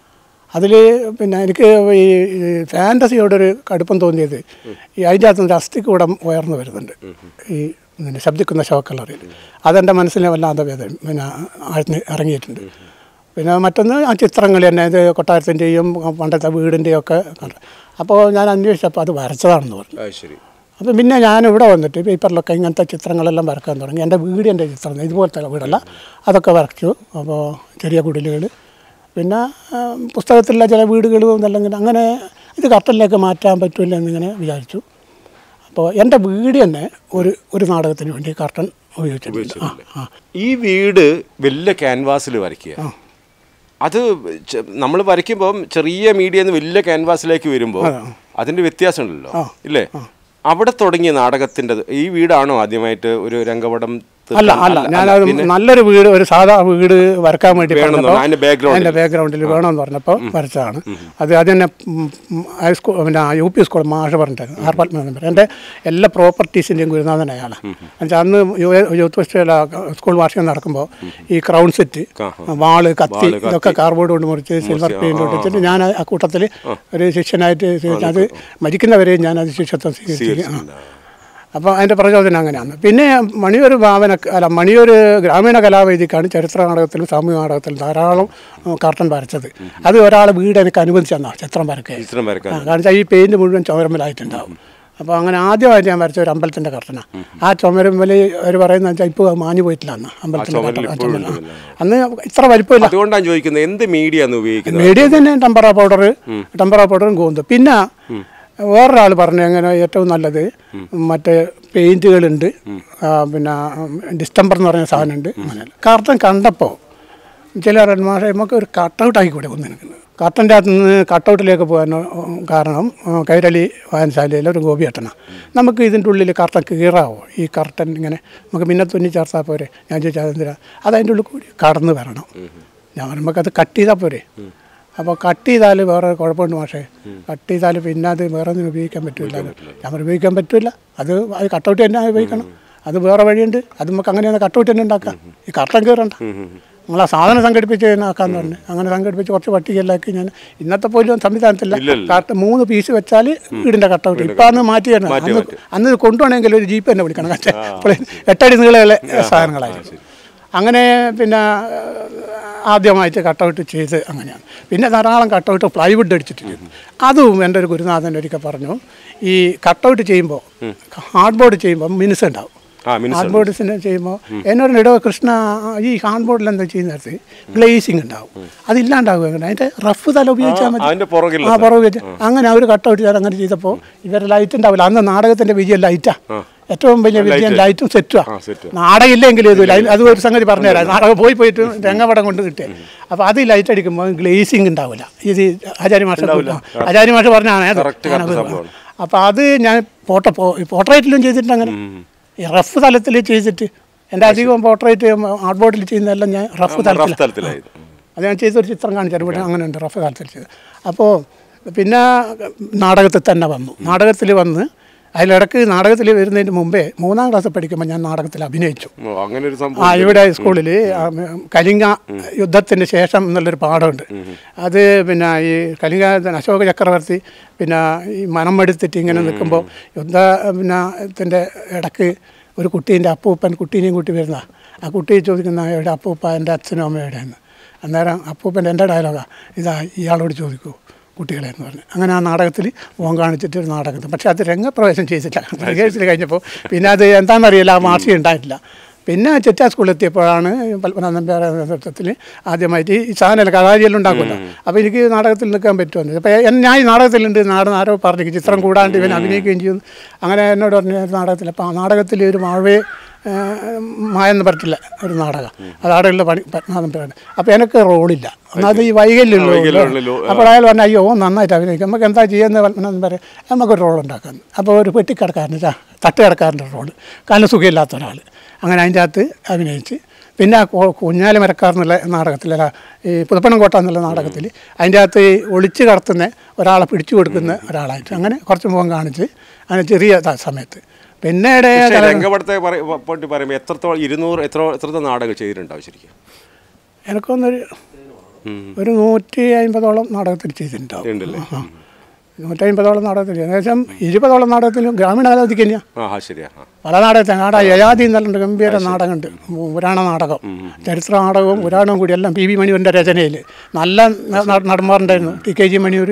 അതിൽ പിന്നെ എനിക്ക് ഈ ഈ ഫാൻറ്റസിയോടൊരു കടുപ്പം തോന്നിയത് ഈ അതിൻ്റെ അകത്ത് നിന്ന് അസ്ഥിക്കൂടം ഉയർന്നു വരുന്നുണ്ട് ഈ പിന്നെ ശബ്ദിക്കുന്ന ശവക്കല്ലറയിൽ അതെൻ്റെ മനസ്സിനെ വല്ലാതെ വേദന പിന്നെ ആഴ്ന്ന് ഇറങ്ങിയിട്ടുണ്ട് പിന്നെ മറ്റൊന്ന് ആ ചിത്രങ്ങൾ തന്നെ ഇത് കൊട്ടാരത്തിൻ്റെയും പണ്ടത്തെ വീടിൻ്റെയും ഒക്കെ കണ്ടു അപ്പോൾ ഞാൻ അന്വേഷിച്ചപ്പോൾ അത് വരച്ചതാണെന്ന് പറഞ്ഞു ശരി അപ്പം പിന്നെ ഞാൻ ഇവിടെ വന്നിട്ട് പേപ്പറിലൊക്കെ ഇങ്ങനത്തെ ചിത്രങ്ങളെല്ലാം വരക്കാൻ തുടങ്ങി എൻ്റെ വീടിൻ്റെ ചിത്രം ഇതുപോലത്തെ വീടല്ല അതൊക്കെ വരച്ചു അപ്പോൾ ചെറിയ കുടിലുകൾ പിന്നെ ആ, പുസ്തകത്തിലുള്ള ചില വീടുകളും ഇതെല്ലാം അങ്ങനെ ഇത് കർട്ടനിലേക്ക് മാറ്റാൻ പറ്റില്ല എന്നിങ്ങനെ വിചാരിച്ചു അപ്പോൾ എൻ്റെ വീട് തന്നെ ഒരു ഒരു നാടകത്തിന് വേണ്ടി കർട്ടൻ ഉപയോഗിച്ചിട്ടുണ്ട് ആ ആ ഈ വീട് വലിയ ക്യാൻവാസിൽ വരയ്ക്കുക അത് നമ്മൾ വരയ്ക്കുമ്പോൾ ചെറിയ മീഡിയ വലിയ ക്യാൻവാസിലേക്ക് വരുമ്പോൾ അതിന്റെ വ്യത്യാസമുണ്ടല്ലോ ഇല്ലേ അവിടെ തുടങ്ങിയ നാടകത്തിന്റെ ഈ വീടാണോ ആദ്യമായിട്ട് ഒരു രംഗപടം തീർക്കാൻ? അല്ല അല്ല ഞാനത് നല്ലൊരു വീട് ഒരു സാധാ വീട് വരക്കാൻ വേണ്ടി വേണമെന്ന് പറഞ്ഞപ്പോൾ അതിന്റെ background അതിൻ്റെ ബാക്ക്ഗ്രൗണ്ടിൽ വേണമെന്ന് പറഞ്ഞപ്പോൾ വരച്ചതാണ് അത് അത് തന്നെ ഹൈസ്കൂൾ പിന്നെ യു പി സ്കൂൾ മാഷ് പറഞ്ഞിട്ടായിരുന്നു ആർ പത്മനാഭൻ എൻ്റെ എല്ലാ പ്രോപ്പർട്ടീസിൻ്റെയും ഗുരുനാഥൻ അയാളാണ് എന്നുവെച്ചാൽ അന്ന് യു യൂത്ത് ഫെസ്റ്റിവൽ സ്കൂൾ വാർഷികം നടക്കുമ്പോൾ ഈ ക്രൗൺ സെറ്റ് വാള് കത്തി ഇതൊക്കെ കാർബോർഡ് കൊണ്ട് മുറിച്ച് സിൽവർ പെയിൻറ് ഒട്ടിച്ചിട്ട് ഞാൻ ആ കൂട്ടത്തിൽ ഒരു ശിഷ്യനായിട്ട് സ്വീകരിച്ചു. അത് മരിക്കുന്നവരെയും ഞാൻ അത് ശിഷ്യത്വം സ്വീകരിച്ചു ആ അപ്പോൾ അതിൻ്റെ പ്രചോദനം അങ്ങനെയാണ് പിന്നെ മണിയൊരു ഭാവന അല്ല മണിയൊരു ഗ്രാമീണ കലാവേദിക്കാണ് ചരിത്ര നാടകത്തിലും സാമൂഹിക നാടകത്തിലും ധാരാളം ഉം, കർട്ടൻ വരച്ചത് അത് ഒരാൾ വീട് എനിക്ക് അനുവദിച്ചു തന്നാ ചിത്രം വരയ്ക്കുക ചിത്രം വരക്കാൻ കാരണം വെച്ചാൽ ഈ പെയിൻറ് മുഴുവൻ ചുമരമ്മലായിട്ടുണ്ടാവും അപ്പോൾ അങ്ങനെ ആദ്യമായിട്ട് ഞാൻ വരച്ച ഒരു അമ്പലത്തിൻ്റെ കർട്ടനാണ് ആ ചുമരമ്മൽ അവർ പറയുന്നത് വെച്ചാൽ ഇപ്പോൾ മാഞ്ഞു പോയിട്ടില്ല അന്ന് അമ്പലത്തിൻ്റെ ചുമരിൽ കർട്ടൻ. ആ ഇപ്പോഴും ചുമരിൽ. ഉണ്ടല്ലേ? അന്ന് ഇത്ര വലിപ്പമില്ല അതുകൊണ്ടാണ് ചോദിക്കുന്നത് എന്ത് മീഡിയ ആണ് ഉപയോഗിക്കുന്നത് മീഡിയ തന്നെ ടെമ്പറ പൗഡർ ടെമ്പറ പൗഡറും കൂന്തും പിന്നെ വേറൊരാൾ പറഞ്ഞു എങ്ങനെ ഏറ്റവും നല്ലത് മറ്റേ പെയിൻറ്റുകളുണ്ട് പിന്നെ ഡിസ്റ്റംബർ എന്ന് പറഞ്ഞ സാധനമുണ്ട് അങ്ങനെ കാർട്ടൺ കണ്ടപ്പോൾ ചില മാഷെ നമുക്ക് ഒരു കട്ടൗട്ട് ആക്കിക്കൂടെ ഒന്ന് എനിക്ക് കർട്ടൻ്റെ അകത്ത് നിന്ന് കട്ടൗട്ടിലേക്ക് പോകാൻ ഉം, കാരണം ഉം, കൈരളി വായനശാലയിലെ ഒരു ഗോപിയേട്ടനാണ് നമുക്ക് ഇതിൻ്റെ ഉള്ളിൽ കർട്ടൻ കീറാവോ ഈ കർട്ടൻ ഇങ്ങനെ നമുക്ക് പിന്നെ തുന്നി ചേർത്താൽ പോരെ ഞാൻ ചോദിച്ചാൽ അതെന്തിനാ അത് അതിൻ്റെ ഉള്ളിൽ കൂടി കടന്ന് വരണം ഞാൻ നമുക്കത് കട്ട് ചെയ്താൽ പോരെ അപ്പോൾ കട്ട് ചെയ്താൽ വേറെ കുഴപ്പമുണ്ട് മാഷേ കട്ട് ചെയ്താൽ പിന്നെ അത് വേറെ ഒന്നും ഉപയോഗിക്കാൻ പറ്റില്ല ഞാൻ പറഞ്ഞു, ഉപയോഗിക്കാൻ പറ്റില്ല അത് അത് കട്ടൗട്ട് തന്നെ ഉപയോഗിക്കണം അത് വേറെ വഴിയുണ്ട് അത് നമുക്ക് അങ്ങനെ കട്ടൗട്ട് തന്നെ ഉണ്ടാക്കാം ഈ കർട്ടൻ കയറണ്ട നിങ്ങൾ ആ സാധനം സംഘടിപ്പിച്ച് ആക്കാന്ന് പറഞ്ഞു അങ്ങനെ സംഘടിപ്പിച്ച് കുറച്ച് പട്ടികയിലാക്കി ഞാൻ ഇന്നത്തെ പോലും സംവിധാനത്തില്ല കറക്റ്റ് മൂന്ന് പീസ് വെച്ചാൽ വീടിൻ്റെ കട്ടൗട്ട് ഇപ്പം അന്ന് മാറ്റി തരണം അന്ന് അന്ന് ഇത് കൊണ്ടുപോകണമെങ്കിൽ ഒരു ജീപ്പ് തന്നെ വിളിക്കണം കച്ചേ അപ്പോൾ എട്ടടി നീളമുള്ള സാധനങ്ങളായിരുന്നു അങ്ങനെ പിന്നെ ആദ്യമായിട്ട് കട്ടൗട്ട് ചെയ്ത് അങ്ങനെയാണ് പിന്നെ ധാരാളം കട്ടൗട്ട് പ്ലൈവുഡ് അടിച്ചിട്ടുണ്ട് അതും എൻ്റെ ഒരു ഗുരുനാഥൻ ഒരിക്കൽ പറഞ്ഞു ഈ കട്ടൗട്ട് ചെയ്യുമ്പോൾ ഹാർഡ് ബോർഡ് ചെയ്യുമ്പോൾ മിനുസ് ഉണ്ടാവും ആ മിനിസ് ഹാർഡ് ബോർഡ്സിനെ ചെയ്യുമ്പോൾ എന്നോട് ഇടവ കൃഷ്ണ ഈ ഹാർഡ് ബോർഡിൽ എന്താ ചെയ്യുന്നത് ഗ്ലേസിങ് ഉണ്ടാവും അതില്ലാണ്ടാവും അങ്ങനെ അതിൻ്റെ റഫ് തല ഉപയോഗിച്ചാൽ മതി അതിന്റെ പുറകിൽ ആ പുറകെ വെച്ച് അങ്ങനെ അവർ കട്ടൗട്ട് ചെയ്ത് അങ്ങനെ ചെയ്തപ്പോൾ ഇവരെ ലൈറ്റ് ഉണ്ടാവില്ല അന്ന് നാടകത്തിന്റെ വിജയം ലൈറ്റാ ഏറ്റവും വലിയ വിജയം ലൈറ്റും സെറ്റുവാ set. നാടകം ഇല്ലെങ്കിലും ഇത് ലൈറ്റ് അത് ഒരു സംഗതി പറഞ്ഞുതരാം നാടകം പോയി പോയിട്ട് രംഗപടം കൊണ്ട് കിട്ടിയ അപ്പോൾ അത് ലൈറ്റ് അടിക്കുമ്പോൾ ഗ്ലേസിങ് ഉണ്ടാവില്ല ഇത് ആചാര്യ മാഷ ആചാര്യ മാഷ പറഞ്ഞാണ് അത്. Correct, correct ഞാനത് സംഭവമാണ്. അപ്പോൾ അത് ഞാൻ ഫോട്ടോ പോർട്രേറ്റിലും ചെയ്തിട്ടുണ്ട് അങ്ങനെ ഈ റഫ് തലത്തിൽ ചെയ്തിട്ട് എൻ്റെ അധികം പോർട്രേറ്റ് ആർട്ട് ബോർഡിൽ ചെയ്യുന്നതെല്ലാം ഞാൻ റഫ് റഫ് തലത്തിൽ തലത്തിലായി അത് ഞാൻ ചെയ്തൊരു ചിത്രം കാണിച്ചു ഇവിടെ അങ്ങനെ ഉണ്ട് റഫ് തലത്തിൽ ചെയ്ത് അപ്പോൾ പിന്നെ നാടകത്തിൽ തന്നെ വന്നു നാടകത്തിൽ വന്ന് അതിലിടക്ക് നാടകത്തിൽ വരുന്നതിന് മുമ്പേ മൂന്നാം ക്ലാസ് പഠിക്കുമ്പോൾ ഞാൻ നാടകത്തിൽ അഭിനയിച്ചു ഓ, അങ്ങനെ ഒരു ആ സംഭവം ഇവിടെ സ്കൂളിൽ കലിംഗ യുദ്ധത്തിന് ശേഷം എന്നുള്ളൊരു പാഠമുണ്ട് അത് പിന്നെ ഈ കലിംഗ അശോക ചക്രവർത്തി പിന്നെ ഈ മനം എടുത്തിട്ട് ഇങ്ങനെ നിൽക്കുമ്പോൾ യുദ്ധ പിന്നെ ത്തിൻ്റെ ഇടക്ക് ഒരു കുട്ടീൻ്റെ അപ്പൂപ്പൻ കുട്ടീനെയും കൂട്ടി വരുന്ന ആ കുട്ടി ചോദിക്കുന്ന എവിടെ അപ്പൂപ്പ എൻ്റെ അച്ഛനും അമ്മയും എവിടെയെന്ന് അന്നേരം അപ്പൂപ്പൻ എൻ്റെ ഡയലോഗാണ് ഇതാ ഇയാളോട് ചോദിക്കൂ കുട്ടികളെ എന്ന് പറഞ്ഞു അങ്ങനെ ആ നാടകത്തിൽ ഓൻ കാണിച്ചിട്ട് ഒരു നാടകത്തിൽ പക്ഷേ അത് രംഗപ്രവേശം ചെയ്തില്ല റിഹേഴ്സൽ കഴിഞ്ഞപ്പോൾ പിന്നെ അത് എന്താണെന്നറിയില്ല ആ മാർഷി ഉണ്ടായിട്ടില്ല പിന്നെ ചെറ്റാ സ്കൂളിൽ എത്തിയപ്പോഴാണ് പത്മനാഭൻ പേരെ നേതൃത്വത്തിൽ ആദ്യമായിട്ട് ഈ സാധനമല്ല കഥാരിയെല്ലാം ഉണ്ടാക്കുമല്ലോ അപ്പോൾ എനിക്ക് നാടകത്തിൽ നിൽക്കാൻ പറ്റുമെന്ന് അപ്പോൾ ഞാൻ ഈ നാടകത്തിലുണ്ട് നാട് ആരോ പറഞ്ഞു ചിത്രം കൂടാണ്ട് ഇവൻ അഭിനയിക്കുകയും ചെയ്യുന്നു അങ്ങനെ എന്നോട് പറഞ്ഞു നാടകത്തിൽ അപ്പോൾ ആ നാടകത്തിൽ ഒരു മാവേ മായെന്ന് പറഞ്ഞില്ല ഒരു നാടകം അത് അവിടെയുള്ള പണി പത്മനാഭൻ പേരാണ് അപ്പോൾ എനിക്ക് റോളില്ല ഒന്നാമത് ഈ വൈകല്യമുള്ളൂ വൈകല്യമുള്ളൂ. അപ്പോൾ അയാൾ പറഞ്ഞു അയ്യോ നന്നായിട്ട് അഭിനയിക്കും നമുക്ക് എന്താ ചെയ്യുന്നത് പത്മനാഭൻ പറയാം നമുക്കൊരു റോൾ ഉണ്ടാക്കാം അപ്പോൾ ഒരു പെട്ടിക്കിടക്കാരൻ്റെ തട്ടുകിടക്കാരൻ്റെ റോള് കാലിന് സുഖമില്ലാത്ത ഒരാൾ അങ്ങനെ അതിൻ്റെ അകത്ത് അഭിനയിച്ച് പിന്നെ ആ കു- കുഞ്ഞാലി മരക്കാർ എന്നുള്ള നാടകത്തിൽ അല്ല ഈ പുതുപ്പണംകോട്ട എന്നുള്ള നാടകത്തിൽ അതിൻ്റെ അകത്ത് ഈ ഒളിച്ച് കടത്തുന്ന ഒരാളെ പിടിച്ചു കൊടുക്കുന്ന ഒരാളായിട്ട് അങ്ങനെ കുറച്ച് മുഖം കാണിച്ച് അങ്ങനെ ചെറിയ ത- സമയത്ത് പിന്നീട് പക്ഷേ രംഗപടത്തെ പറ- പറ്റി പറയുമ്പോൾ എത്രത്തോളം ഇരുന്നൂറ് എത്ര എത്രത്തെ നാടകം ചെയ്തിട്ടുണ്ടാവും ശരിക്കും എനിക്കൊന്നൊരു ഒരു നൂറ്റി അമ്പതോളം നാടകത്തിൽ ചെയ്തിട്ടുണ്ടാവും ഉണ്ടല്ലേ ആ നൂറ്റി അമ്പതോളം നാടകത്തിൽ ചെയ്തു. ഏകദേശം ഇരുപതോളം നാടകത്തിലും ഗ്രാമീണ കലാവധിക്ക് തന്നെയാണ് ആ ആ ശരിയാ ആ. പല നാടകത്തെ നാട യയാതി എന്നുണ്ട് ഗംഭീര നാടകമുണ്ട് പുരാണ നാടകം ചരിത്ര നാടകവും പുരാണവും കൂടി എല്ലാം പി വി മണിയൂരിൻ്റെ രചനയിൽ നല്ല ന- ന- നടന്മാരുണ്ടായിരുന്നു ടി കെ ജി മണിയൂർ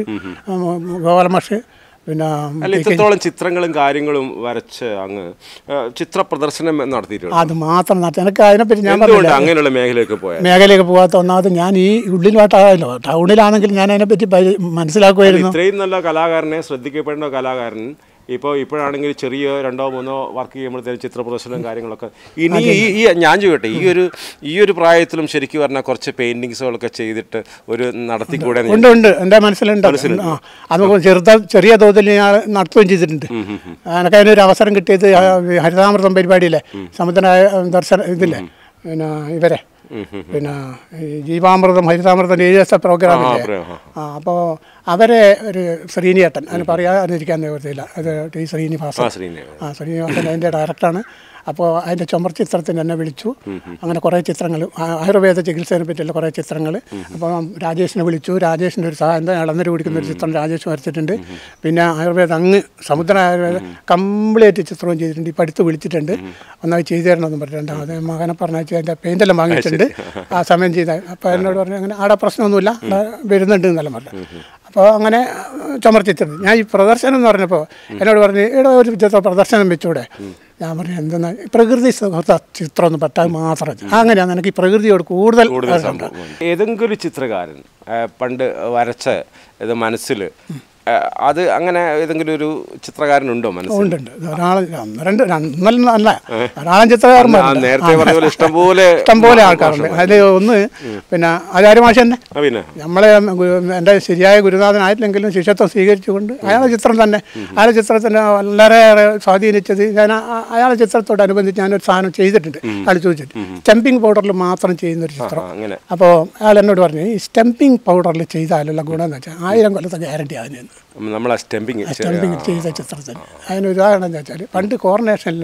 ഗോപാലമാഷ് പിന്നെ അല്ല ഇത്രത്തോളം ചിത്രങ്ങളും കാര്യങ്ങളും വരച്ച് അങ്ങ് ആ, ചിത്ര പ്രദർശനം നടത്തിയിട്ടുണ്ട് അത് മാത്രം നടത്തി എനിക്ക് അതിനെപ്പറ്റി ഞാൻ എന്തുകൊണ്ട് പറഞ്ഞില്ല അങ്ങനെയുള്ള മേഖലയൊക്കെ പോയാൽ മേഖലയൊക്കെ പോകാത്ത ഒന്നാമത് ഞാൻ ഈ ഉള്ളിലോട്ടായല്ലോ ടൗണിലാണെങ്കിൽ ഞാൻ അതിനെപ്പറ്റി പരി- മനസ്സിലാക്കുമായിരുന്നു ഇത്രയും നല്ല കലാകാരനെ ശ്രദ്ധിക്കപ്പെടേണ്ട കലാകാരൻ ഇപ്പോൾ ഇപ്പോഴാണെങ്കിൽ ചെറിയ രണ്ടോ മൂന്നോ വർക്ക് ചെയ്യുമ്പോഴത്തേക്കും ചിത്ര പ്രദർശനം കാര്യങ്ങളൊക്കെ ഇനി ഈ ഈ ഞാൻ ചോദിക്കട്ടെ ഈ ഒരു ഈ ഒരു പ്രായത്തിലും ശരിക്കും പറഞ്ഞാൽ കുറച്ച് പെയിന്റിങ്സുകളൊക്കെ ചെയ്തിട്ട് ഒരു നടത്തിക്കൂടെ എന്ന് ഉണ്ട് ഉണ്ട് എൻ്റെ മനസ്സിലുണ്ട് ആ അത് ചെറുത ചെറിയ തോതിൽ ഞാൻ നടത്തുകയും ചെയ്തിട്ടുണ്ട് എനിക്ക് അതിനൊരു അവസരം കിട്ടിയത് ആ ഹരിതാമൃതം പരിപാടിയിലെ സമുദ്ര ദർശന ഇതില്ലേ പിന്നെ ഇവരെ പിന്നെ ഈ ജീവാമൃതം ഹരിതാമൃതം ഏഴ് ദിവസത്തെ പ്രോഗ്രാമില്ലേ പ്ര- ആ. ആ അപ്പോൾ അവരെ ഒരു ശ്രീനിയേട്ടൻ അതിന് പറയാതിരിക്കാൻ നിവൃത്തിയില്ല അത് ടി ശ്രീനിവാസൻ ആ ശ്രീനിവാസൻ. ആ ശ്രീനിവാസൻ അതിൻ്റെ ഡയറക്ടറാണ് അപ്പോൾ അതിൻ്റെ ചുമർ ചിത്രത്തിന് എന്നെ വിളിച്ചു അങ്ങനെ കുറേ ചിത്രങ്ങൾ ആയുർവേദ ചികിത്സയെ പറ്റിയുള്ള കുറേ ചിത്രങ്ങൾ അപ്പോൾ രാജേഷിനെ വിളിച്ചു രാജേഷിൻ്റെ ഒരു സഹായം ഇളന്നര് കുടിക്കുന്ന ഒരു ചിത്രം രാജേഷ് വരച്ചിട്ടുണ്ട് പിന്നെ ആയുർവേദ അങ്ങ് സമുദ്ര ആയുർവേദ കംപ്ലീറ്റ് ചിത്രവും ചെയ്തിട്ടുണ്ട് ഇപ്പം അടുത്ത് വിളിച്ചിട്ടുണ്ട് ഒന്നായി ചെയ്തു തരണമെന്ന് പറഞ്ഞിട്ടുണ്ട് അത് മകനെ പറഞ്ഞാൽ അതിൻ്റെ പെയിൻ്റെല്ലാം വാങ്ങിച്ചിട്ടുണ്ട് ആ സമയം ചെയ്ത അപ്പോൾ എന്നോട് പറഞ്ഞു അങ്ങനെ അവിടെ പ്രശ്നമൊന്നുമില്ല അവിടെ വരുന്നുണ്ട് എന്നെല്ലാം പറഞ്ഞു അപ്പോൾ അങ്ങനെ ചുമർ ചിത്രം ഞാൻ ഈ പ്രദർശനം എന്ന് പറഞ്ഞപ്പോൾ എന്നോട് പറഞ്ഞു ഇവിടെ ഒരു ചിത്ര പ്രദർശനം വെച്ചൂടെ ഞാൻ പറഞ്ഞു എന്തെന്നാ പ്രകൃതി സുഹൃത്ത ചിത്രം എന്ന് പറ്റാൻ മാത്രം അങ്ങനെയാണ് എനിക്ക് ഈ പ്രകൃതിയോട് കൂടുതൽ കൂടുതൽ അതുണ്ട്. സംഭവം ഏതെങ്കിലും ഒരു ചിത്രകാരൻ ആ, പണ്ട് വരച്ച ഇത് മനസ്സിൽ ആ, അത് അങ്ങനെ ഏതെങ്കിലും ഒരു ചിത്രകാരൻ ഉണ്ടോ മനസ്സിൽ ഉണ്ട് ഉണ്ട് ഒരാൾ ഒന്ന് രണ്ട് ഒന്നല്ല അല്ല ധാരാളം ചിത്രകാരന്മാരുണ്ട് നേരത്തെ പറഞ്ഞ പോലെ ഇഷ്ടംപോലെ ഇഷ്ടംപോലെ ആൾക്കാരുണ്ട് അതിൽ ഒന്ന് പിന്നെ ആചാര്യ മാഷ തന്നെ ആ, പിന്നെ നമ്മളെ ഗു- എൻ്റെ ശരിയായ ഗുരുനാഥനായിട്ടില്ലെങ്കിലും ശിഷ്യത്വം സ്വീകരിച്ചുകൊണ്ട് അയാളുടെ ചിത്രം തന്നെ അയാളുടെ ചിത്രത്തിന് വളരെയേറെ സ്വാധീനിച്ചത് ഞാൻ ആ- അയാളുടെ ചിത്രത്തോടനുബന്ധിച്ച് ഞാനൊരു സാധനം ചെയ്തിട്ടുണ്ട് അയാൾ ചോദിച്ചിട്ട് സ്റ്റംപിംഗ് പൗഡറിൽ മാത്രം ചെയ്യുന്ന ഒരു ആ, ചിത്രം അങ്ങനെ അപ്പോൾ അയാൾ എന്നോട് പറഞ്ഞു ഈ സ്റ്റംപിംഗ് പൗഡറിൽ ചെയ്താലുള്ള ഗുണം എന്ന് വെച്ചാൽ ആയിരം കൊല്ലത്തെ ഗ്യാരണ്ടി അതിന് നമ്മൾ ആ സ്റ്റെമ്പിങ് സ്റ്റംപിംഗ് ചെയ്ത ചിത്രത്തിന് അതിന് ഉദാഹരണം എന്താ വെച്ചാൽ പണ്ട് കോർണേഷനിൽ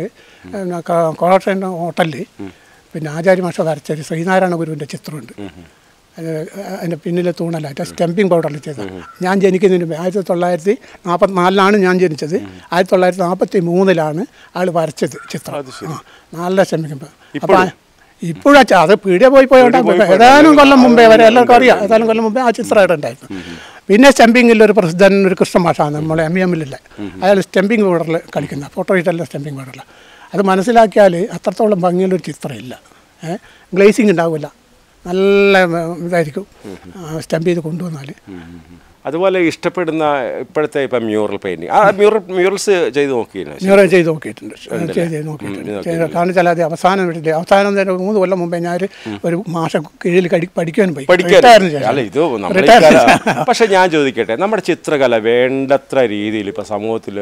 കോർണേഷൻ ഹോട്ടലിൽ പിന്നെ ആചാര്യ മാഷ വരച്ച ഒരു ശ്രീനാരായണ ഗുരുവിൻ്റെ ചിത്രമുണ്ട് അത് അതിൻ്റെ പിന്നിലെ തൂണലായിട്ട് സ്റ്റംപിംഗ് പൗഡറിൽ ചെയ്ത ഞാൻ ജനിക്കുന്നതിന് മുമ്പ് ആയിരത്തി തൊള്ളായിരത്തി നാൽപ്പത്തിനാലിലാണ് ഞാൻ ജനിച്ചത് ആയിരത്തി തൊള്ളായിരത്തി നാൽപ്പത്തി മൂന്നിലാണ് ആൾ വരച്ചത് ചിത്രം ആ നല്ല സ്റ്റംപിംഗ് അപ്പോൾ ഇപ്പോഴാ അത് പീടിയ പോയി പോയോണ്ടാകും ഏതാനും കൊല്ലം മുമ്പേ വരെ എല്ലാവർക്കും അറിയാം ഏതാനും കൊല്ലം മുമ്പേ ആ ചിത്രം അവിടെ ഉണ്ടായിരുന്നു പിന്നെ സ്റ്റംപിങ്ങിൽ ഒരു പ്രസിദ്ധൻ ഒരു കൃഷ്ണമാഷാണ് നമ്മളെ എം എമ്മിലില്ല അയാൾ സ്റ്റംപിംഗ് പൗഡറിൽ കളിക്കുന്ന ഫോട്ടോ ഇട്ടല്ല സ്റ്റംപിംഗ് പൗഡറിൽ അത് മനസ്സിലാക്കിയാൽ അത്രത്തോളം ഭംഗിയുള്ളൊരു ചിത്രമില്ല ഏഹ് ഗ്ലേസിങ് ഉണ്ടാവില്ല നല്ല ഉം, ഇതായിരിക്കും സ്റ്റംപ് ചെയ്ത് കൊണ്ടുവന്നാൽ അതുപോലെ ഇഷ്ടപ്പെടുന്ന ഇപ്പോഴത്തെ ഇപ്പം മ്യൂറൽ പെയിന്റിങ് ആ മ്യൂറൽ മ്യൂറൽസ് ചെയ്ത് നോക്കിയിരുന്നു ന്യൂറോ ചെയ്ത് നോക്കിയിട്ടുണ്ട് ചെയ്ത് ചെയ്ത് നോക്കിയിട്ടുണ്ട് ചെയ്ത് കാരണം വെച്ചാൽ അത് അവസാനം വിട്ടിട്ട് അവസാനം തന്നെ മൂന്ന് കൊല്ലം മുമ്പേ ഞാൻ ഒരു- ഒരു മാഷ കീഴിൽ കടി പഠിക്കാൻ പോയി പഠിക്കാൻ റിട്ടയറിന് ശേഷം. അല്ല ഇത് നമ്മുടെ ഈ റിട്ടയറിന് കല ശേഷം. പക്ഷെ ഞാൻ ചോദിക്കട്ടെ നമ്മുടെ ചിത്രകല വേണ്ടത്ര രീതിയിൽ ഇപ്പം സമൂഹത്തിൽ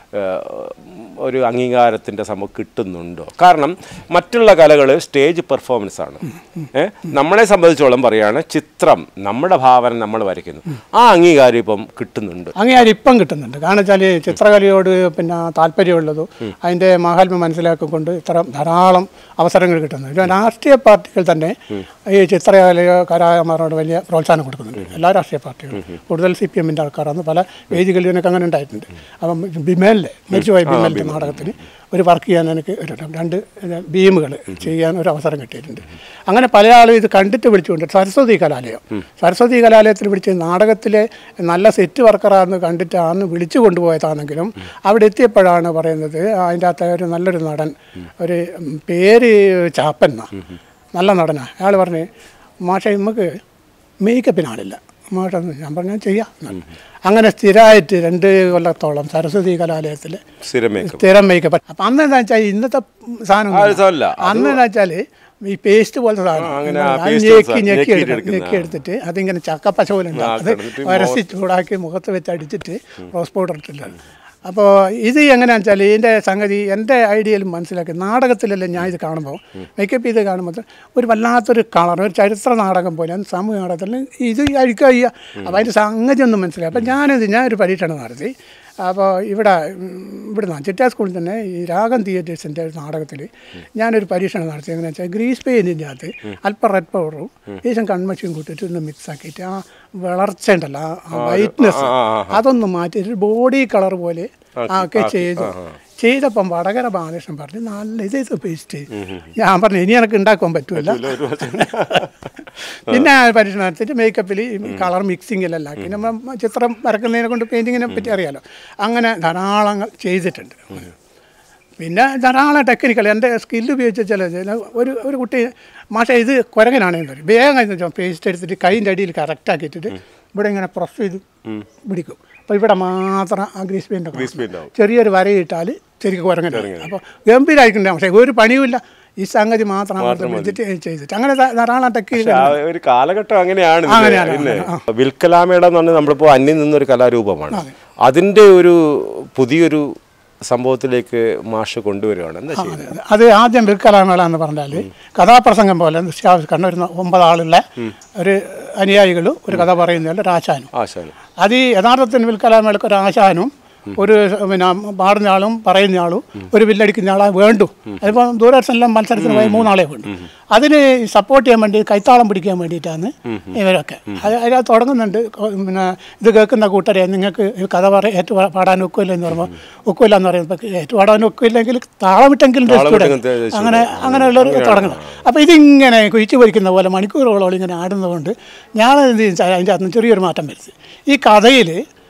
ഒരു അംഗീകാരത്തിൻ്റെ സമൂഹം കിട്ടുന്നുണ്ടോ കാരണം മറ്റുള്ള കലകൾ സ്റ്റേജ് പെർഫോമൻസ് ആണ് ഏ നമ്മളെ സംബന്ധിച്ചോളം പറയാണ് ചിത്രം നമ്മുടെ ഭാവന നമ്മൾ വരയ്ക്കുന്നു ആ അംഗീകാരം ഇപ്പം കിട്ടുന്നുണ്ട് അങ്ങേയാരും ഇപ്പം കിട്ടുന്നുണ്ട് കാരണം വെച്ചാൽ ചിത്രകലയോട് പിന്നെ താല്പര്യമുള്ളതും അതിൻ്റെ മഹാത്മ്യം മനസ്സിലാക്കിക്കൊണ്ട് ഇത്ര ധാരാളം അവസരങ്ങൾ കിട്ടുന്നുണ്ട് ഇപ്പം രാഷ്ട്രീയ പാർട്ടികൾ തന്നെ ഈ ചിത്രകല കലാകാരന്മാരോട് വലിയ പ്രോത്സാഹനം കൊടുക്കുന്നുണ്ട് എല്ലാ രാഷ്ട്രീയ പാർട്ടികളും കൂടുതൽ സി പി എമ്മിൻ്റെ ആൾക്കാരാണ് പല വേദികളിൽ എനിക്ക് അങ്ങനെ ഉണ്ടായിട്ടുണ്ട് അപ്പം ബിമേലിലെ മരിച്ചുപോയ ബിമേലിൻ്റെ നാടകത്തിന് ഒരു വർക്ക് ചെയ്യാൻ എനിക്ക് ഒരു രണ്ട് ബീമുകൾ ചെയ്യാൻ ഒരു അവസരം കിട്ടിയിട്ടുണ്ട് അങ്ങനെ പല ആളും ഇത് കണ്ടിട്ട് വിളിച്ചുകൊണ്ട് സരസ്വതി കലാലയം സരസ്വതി കലാലയത്തിൽ വിളിച്ച് നാടകത്തിലെ നല്ല സെറ്റ് വർക്കറാന്ന് കണ്ടിട്ടാണ് വിളിച്ചു കൊണ്ടുപോയതാണെങ്കിലും അവിടെ എത്തിയപ്പോഴാണ് പറയുന്നത് അതിൻ്റെ അകത്ത് ഒരു നല്ലൊരു നടൻ ഒരു ഉം, പേര് ചാപ്പൻ എന്നാ നല്ല നടനാണ് അയാൾ പറഞ്ഞ് മാഷ നമുക്ക് മേക്കപ്പിനാളില്ല മാഷ ഞാൻ പറഞ്ഞാൽ ചെയ്യാം എന്ന്. അങ്ങനെ സ്ഥിരമായിട്ട് രണ്ട് കൊല്ലത്തോളം സരസ്വതി കലാലയത്തിൽ സ്ഥിരം മേക്കപ്പ് സ്ഥിരം മേക്കപ്പ് അപ്പം അന്ന് എന്താ വെച്ചാൽ ഇന്നത്തെ സാധനം ആ, ഇതല്ല. അന്ന് എന്താ വെച്ചാൽ ഈ പേസ്റ്റ് പോലത്തെ സാധനം അങ്ങനെ ആ അത് paste ഞെക്കി സാധനം ഞെക്കി ഞെക്കിയിട്ട് എടുക്കണം എടുക്കുന്ന. ഞെക്കി എടുത്തിട്ട് അതിങ്ങനെ ചക്കപ്പച്ച പോലെ ഉണ്ടാവും അത് കിടന്നിട്ട് വരസി ചൂടാക്കി മുഖത്ത് വെച്ച് അടിച്ചിട്ട് റോസ് പൗഡർ ഇട്ടില്ല അപ്പോൾ ഇത് എങ്ങനെയാണെന്ന് വെച്ചാൽ ഇതിൻ്റെ സംഗതി എൻ്റെ ഐഡിയയിൽ മനസ്സിലാക്കി നാടകത്തിലല്ലേ ഞാൻ ഇത് കാണുമ്പോൾ മേക്കപ്പ് ചെയ്ത് കാണുമ്പോൾ ഒരു വല്ലാത്തൊരു കളർ ഒരു ചരിത്ര നാടകം പോലെ സാമൂഹ്യ നാടകത്തിൽ ഇത് അഴിക്കുക ചെയ്യുക അപ്പോൾ അതിൻ്റെ സംഗതി ഒന്നും മനസ്സിലായി അപ്പോൾ ഞാനിത് ഞാനൊരു പരീക്ഷണം നടത്തി അപ്പോൾ ഇവിടെ ഉം, ഇവിടെ നിന്ന് ചിറ്റാ സ്കൂളിൽ തന്നെ ഈ രാഗം തിയേറ്റേഴ്സിൻ്റെ ഒരു നാടകത്തിൽ ഞാനൊരു പരീക്ഷണം നടത്തി എങ്ങനെയാ വെച്ചാൽ ഗ്രീസ് പെയിൻറ്റിൻ്റെ അകത്ത് അല്പം റെഡ് പൗഡറും ശേഷം കൺമഷിയും കൂട്ടിയിട്ട് ഒന്ന് മിക്സ് ആക്കിയിട്ട് ആ വളർച്ച ഉണ്ടല്ലോ ആ വൈറ്റ്നെസ് ആ, ആ, അതൊന്ന് മാറ്റിയിട്ട് ബോഡി കളർ പോലെ ഒക്കെ ചെയ്തു ചെയ്തപ്പം വടകര ബാലകൃഷ്ണൻ പറഞ്ഞു നല്ല ഇത് ഇത് പേസ്റ്റ് ഞാൻ പറഞ്ഞു ഇനി എനിക്ക് ഉണ്ടാക്കാൻ പറ്റുമല്ല പിന്നെ ആ പരീക്ഷണം നടത്തിയിട്ട് മേക്കപ്പിൽ കളർ മിക്സിങ്ങിലെല്ലാം ആക്കി നമ്മൾ ചിത്രം വരക്കുന്നതിനെ കൊണ്ട് പെയിൻറ്റിങ്ങിനെ പറ്റി അറിയാലോ അങ്ങനെ ധാരാളം ചെയ്തിട്ടുണ്ട് പിന്നെ ധാരാളം ടെക്നിക്കൽ എൻ്റെ സ്കില്ല് ഉപയോഗിച്ച് ചില ചില ഒരു ഒരു കുട്ടി മാഷ ഇത് കുരങ്ങനാണെന്ന് പറയും വേഗം പേസ്റ്റ് എടുത്തിട്ട് കൈൻ്റെ അടിയിൽ കറക്റ്റ് ആക്കിയിട്ടിട്ട് ഇവിടെ ഇങ്ങനെ പ്രസ് ചെയ്ത് പിടിക്കും അപ്പോൾ ഇവിടെ മാത്രം ആ ഗ്രീസ് പെയിൻ്റ് paint ആവും. ചെറിയൊരു വരയിട്ടാൽ ശരിക്കും കുരങ്ങനാണ് അപ്പോൾ ഗംഭീരമായിട്ടുണ്ട് പക്ഷേ ഒരു പണിയുമില്ല ഈ സംഗതി മാത്രം അങ്ങോട്ട് പിടിച്ചിട്ട് ചെയ്തിട്ട് അങ്ങനെ ധാ- ധാരാളം ടെക്നിക്കൽ ആ ഒരു കാലഘട്ടം അങ്ങനെയാണ് ഇതിന്റെ, അങ്ങനെയാണ്, ഇല്ലേ? ആ. വിൽക്കലാമേള എന്ന് പറഞ്ഞാൽ നമ്മളിപ്പോൾ അന്യം നിന്നൊരു കലാരൂപമാണ് അതിന്റെ ഒരു പുതിയൊരു സംഭവത്തിലേക്ക് മാഷ് കൊണ്ടുവരികയാണ് എന്താ ചെയ്യുന്നത് അത് ആദ്യം വിൽക്കലാമേള എന്ന് പറഞ്ഞാൽ കഥാപ്രസംഗം പോലെ ദൃശ്യാവശ്യം കണ്ണൂരുന്ന ഒമ്പതാളുള്ള ഒരു അനുയായികളും ഒരു കഥ പറയുന്നതിൽ ഒരു ആശാനും ആശാന് അത് ഈ യഥാർത്ഥത്തിൽ വിൽക്കലാമേളക്ക് ഒരു ആശാനും ഒരു പിന്നെ പാടുന്ന ആളും പറയുന്ന ആളും ഒരു വില്ലടിക്കുന്ന ആളെ വേണ്ടു അതിപ്പോൾ ദൂരദർശനിലും മത്സരത്തിന് പോയി മൂന്നാളെ വേണ്ടു അതിന് സപ്പോർട്ട് ചെയ്യാൻ വേണ്ടി കൈത്താളം പിടിക്കാൻ വേണ്ടിയിട്ടാണ് ഇവരൊക്കെ അത് അതിൽ തുടങ്ങുന്നുണ്ട് കൊ- പിന്നെ ഇത് കേൾക്കുന്ന കൂട്ടരെ നിങ്ങൾക്ക് ഈ കഥ പറ ഏറ്റു പാടാൻ ഒക്കില്ല എന്ന് പറയുമ്പോൾ ഒക്കില്ല എന്ന് പറയുമ്പോൾ ഏറ്റു പാടാൻ ഒക്കില്ലെങ്കിൽ താളമിട്ടെങ്കിലും രസിച്ചൂടെ? താളമിട്ടെങ്കിലും രസിച്ചൂടെ? അങ്ങനെ അങ്ങനെയുള്ളൊരു തുടങ്ങുന്നത് അപ്പോൾ ഇതിങ്ങനെ കുഴിച്ചു പൊരിക്കുന്ന പോലെ മണിക്കൂറുകളോളം ഇങ്ങനെ ആടുന്നതുകൊണ്ട് ഞാൻ എന്ത് ചെയ്തു അതിൻ്റെ അകത്ത് ചെറിയൊരു മാറ്റം വരുത്തി ഈ കഥയിൽ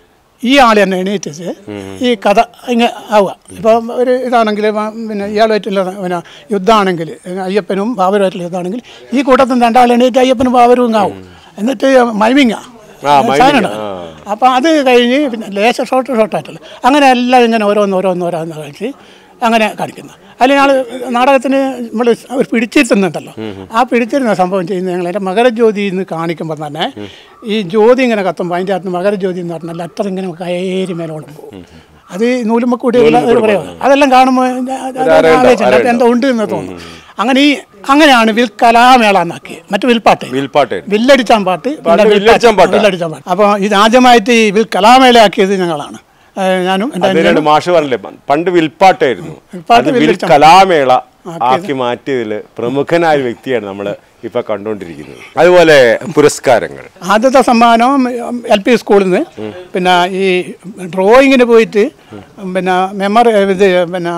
ഈ ആൾ തന്നെ എണീറ്റിച്ച് ഈ കഥ ഇങ്ങനെ ആവുക ഇപ്പം ഒരു ഇതാണെങ്കിൽ പിന്നെ ഇയാളുമായിട്ടുള്ള പിന്നെ യുദ്ധമാണെങ്കിൽ അയ്യപ്പനും ബാബരുമായിട്ടുള്ള യുദ്ധമാണെങ്കിൽ ഈ കൂട്ടത്തിൽ രണ്ടാൾ എണീറ്റ് അയ്യപ്പനും ബാബരും ഇങ്ങ് ആവും എന്നിട്ട് മൈമിങ്ങ ആ, miming, സാധനമുണ്ട് ആ. അപ്പോൾ അത് കഴിഞ്ഞ് പിന്നെ ലേശ ഷോർട്ട് ഷോർട്ടായിട്ടുള്ള അങ്ങനെ എല്ലാം ഇങ്ങനെ ഓരോന്ന് ഓരോന്ന് ഓരോന്ന് കഴിച്ച് അങ്ങനെ കാണിക്കുന്നു അതിൽ ഞങ്ങൾ നാടകത്തിന് നമ്മൾ ഒരു പിടിച്ചിരുത്തുന്നുണ്ടല്ലോ ആ പിടിച്ചിരുന്ന സംഭവം ചെയ്യുന്നത് ഞങ്ങൾ എൻ്റെ മകരജ്യോതി എന്ന് കാണിക്കുമ്പോൾ തന്നെ ഈ ജ്യോതി ഇങ്ങനെ കത്തുമ്പോൾ അതിൻ്റെ അകത്ത് മകരജ്യോതി എന്ന് പറഞ്ഞാൽ ലെറ്റർ ഇങ്ങനെ കയറി മേലോളം പോകും അത് നൂലുമ്പോൾ കൂടിയുള്ള ഒരു പ്രയോഗം അതെല്ലാം കാണുമ്പോൾ അരയുണ്ടാവും, എന്തോ ഉണ്ട് എന്ന് തോന്നുന്നു അങ്ങനെ ഈ അങ്ങനെയാണ് വിൽ കലാമേള എന്നാക്കിയത് മറ്റു വിൽപ്പാട്ട് വിൽപ്പാട്ട് വില്ലടിച്ചാൻ പാട്ട് പാട്ട് പിന്നെ വില്ലടിച്ചാൻ പാട്ടാ? വില്ലടിച്ചാൻ പാട്ട് അപ്പോൾ ഇത് ആദ്യമായിട്ട് ഈ വിൽ കലാമേളയാക്കിയത് ഞങ്ങളാണ് ഏഹ് ഞാനും എൻ്റെ അതിനാണ് മാഷ് പറഞ്ഞില്ലേ പണ്ട് വിൽപ്പാട്ടായിരുന്നു വിൽപ്പാട്ട് അത് വിൽ വില്ലടിച്ചാൻ കലാമേള ആക്കി മാറ്റിയതിൽ പ്രമുഖനായ ഒരു വ്യക്തിയാണ് നമ്മൾ ഇപ്പൊ കണ്ടുകൊണ്ടിരിക്കുന്നത് അതുപോലെ പുരസ്കാരങ്ങൾ ആദ്യത്തെ സമ്മാനം എൽ പി സ്കൂളിൽ നിന്ന് പിന്നെ ഈ ഡ്രോയിങ്ങിന് പോയിട്ട് പിന്നെ മെമ്മറി ഇത് പിന്നെ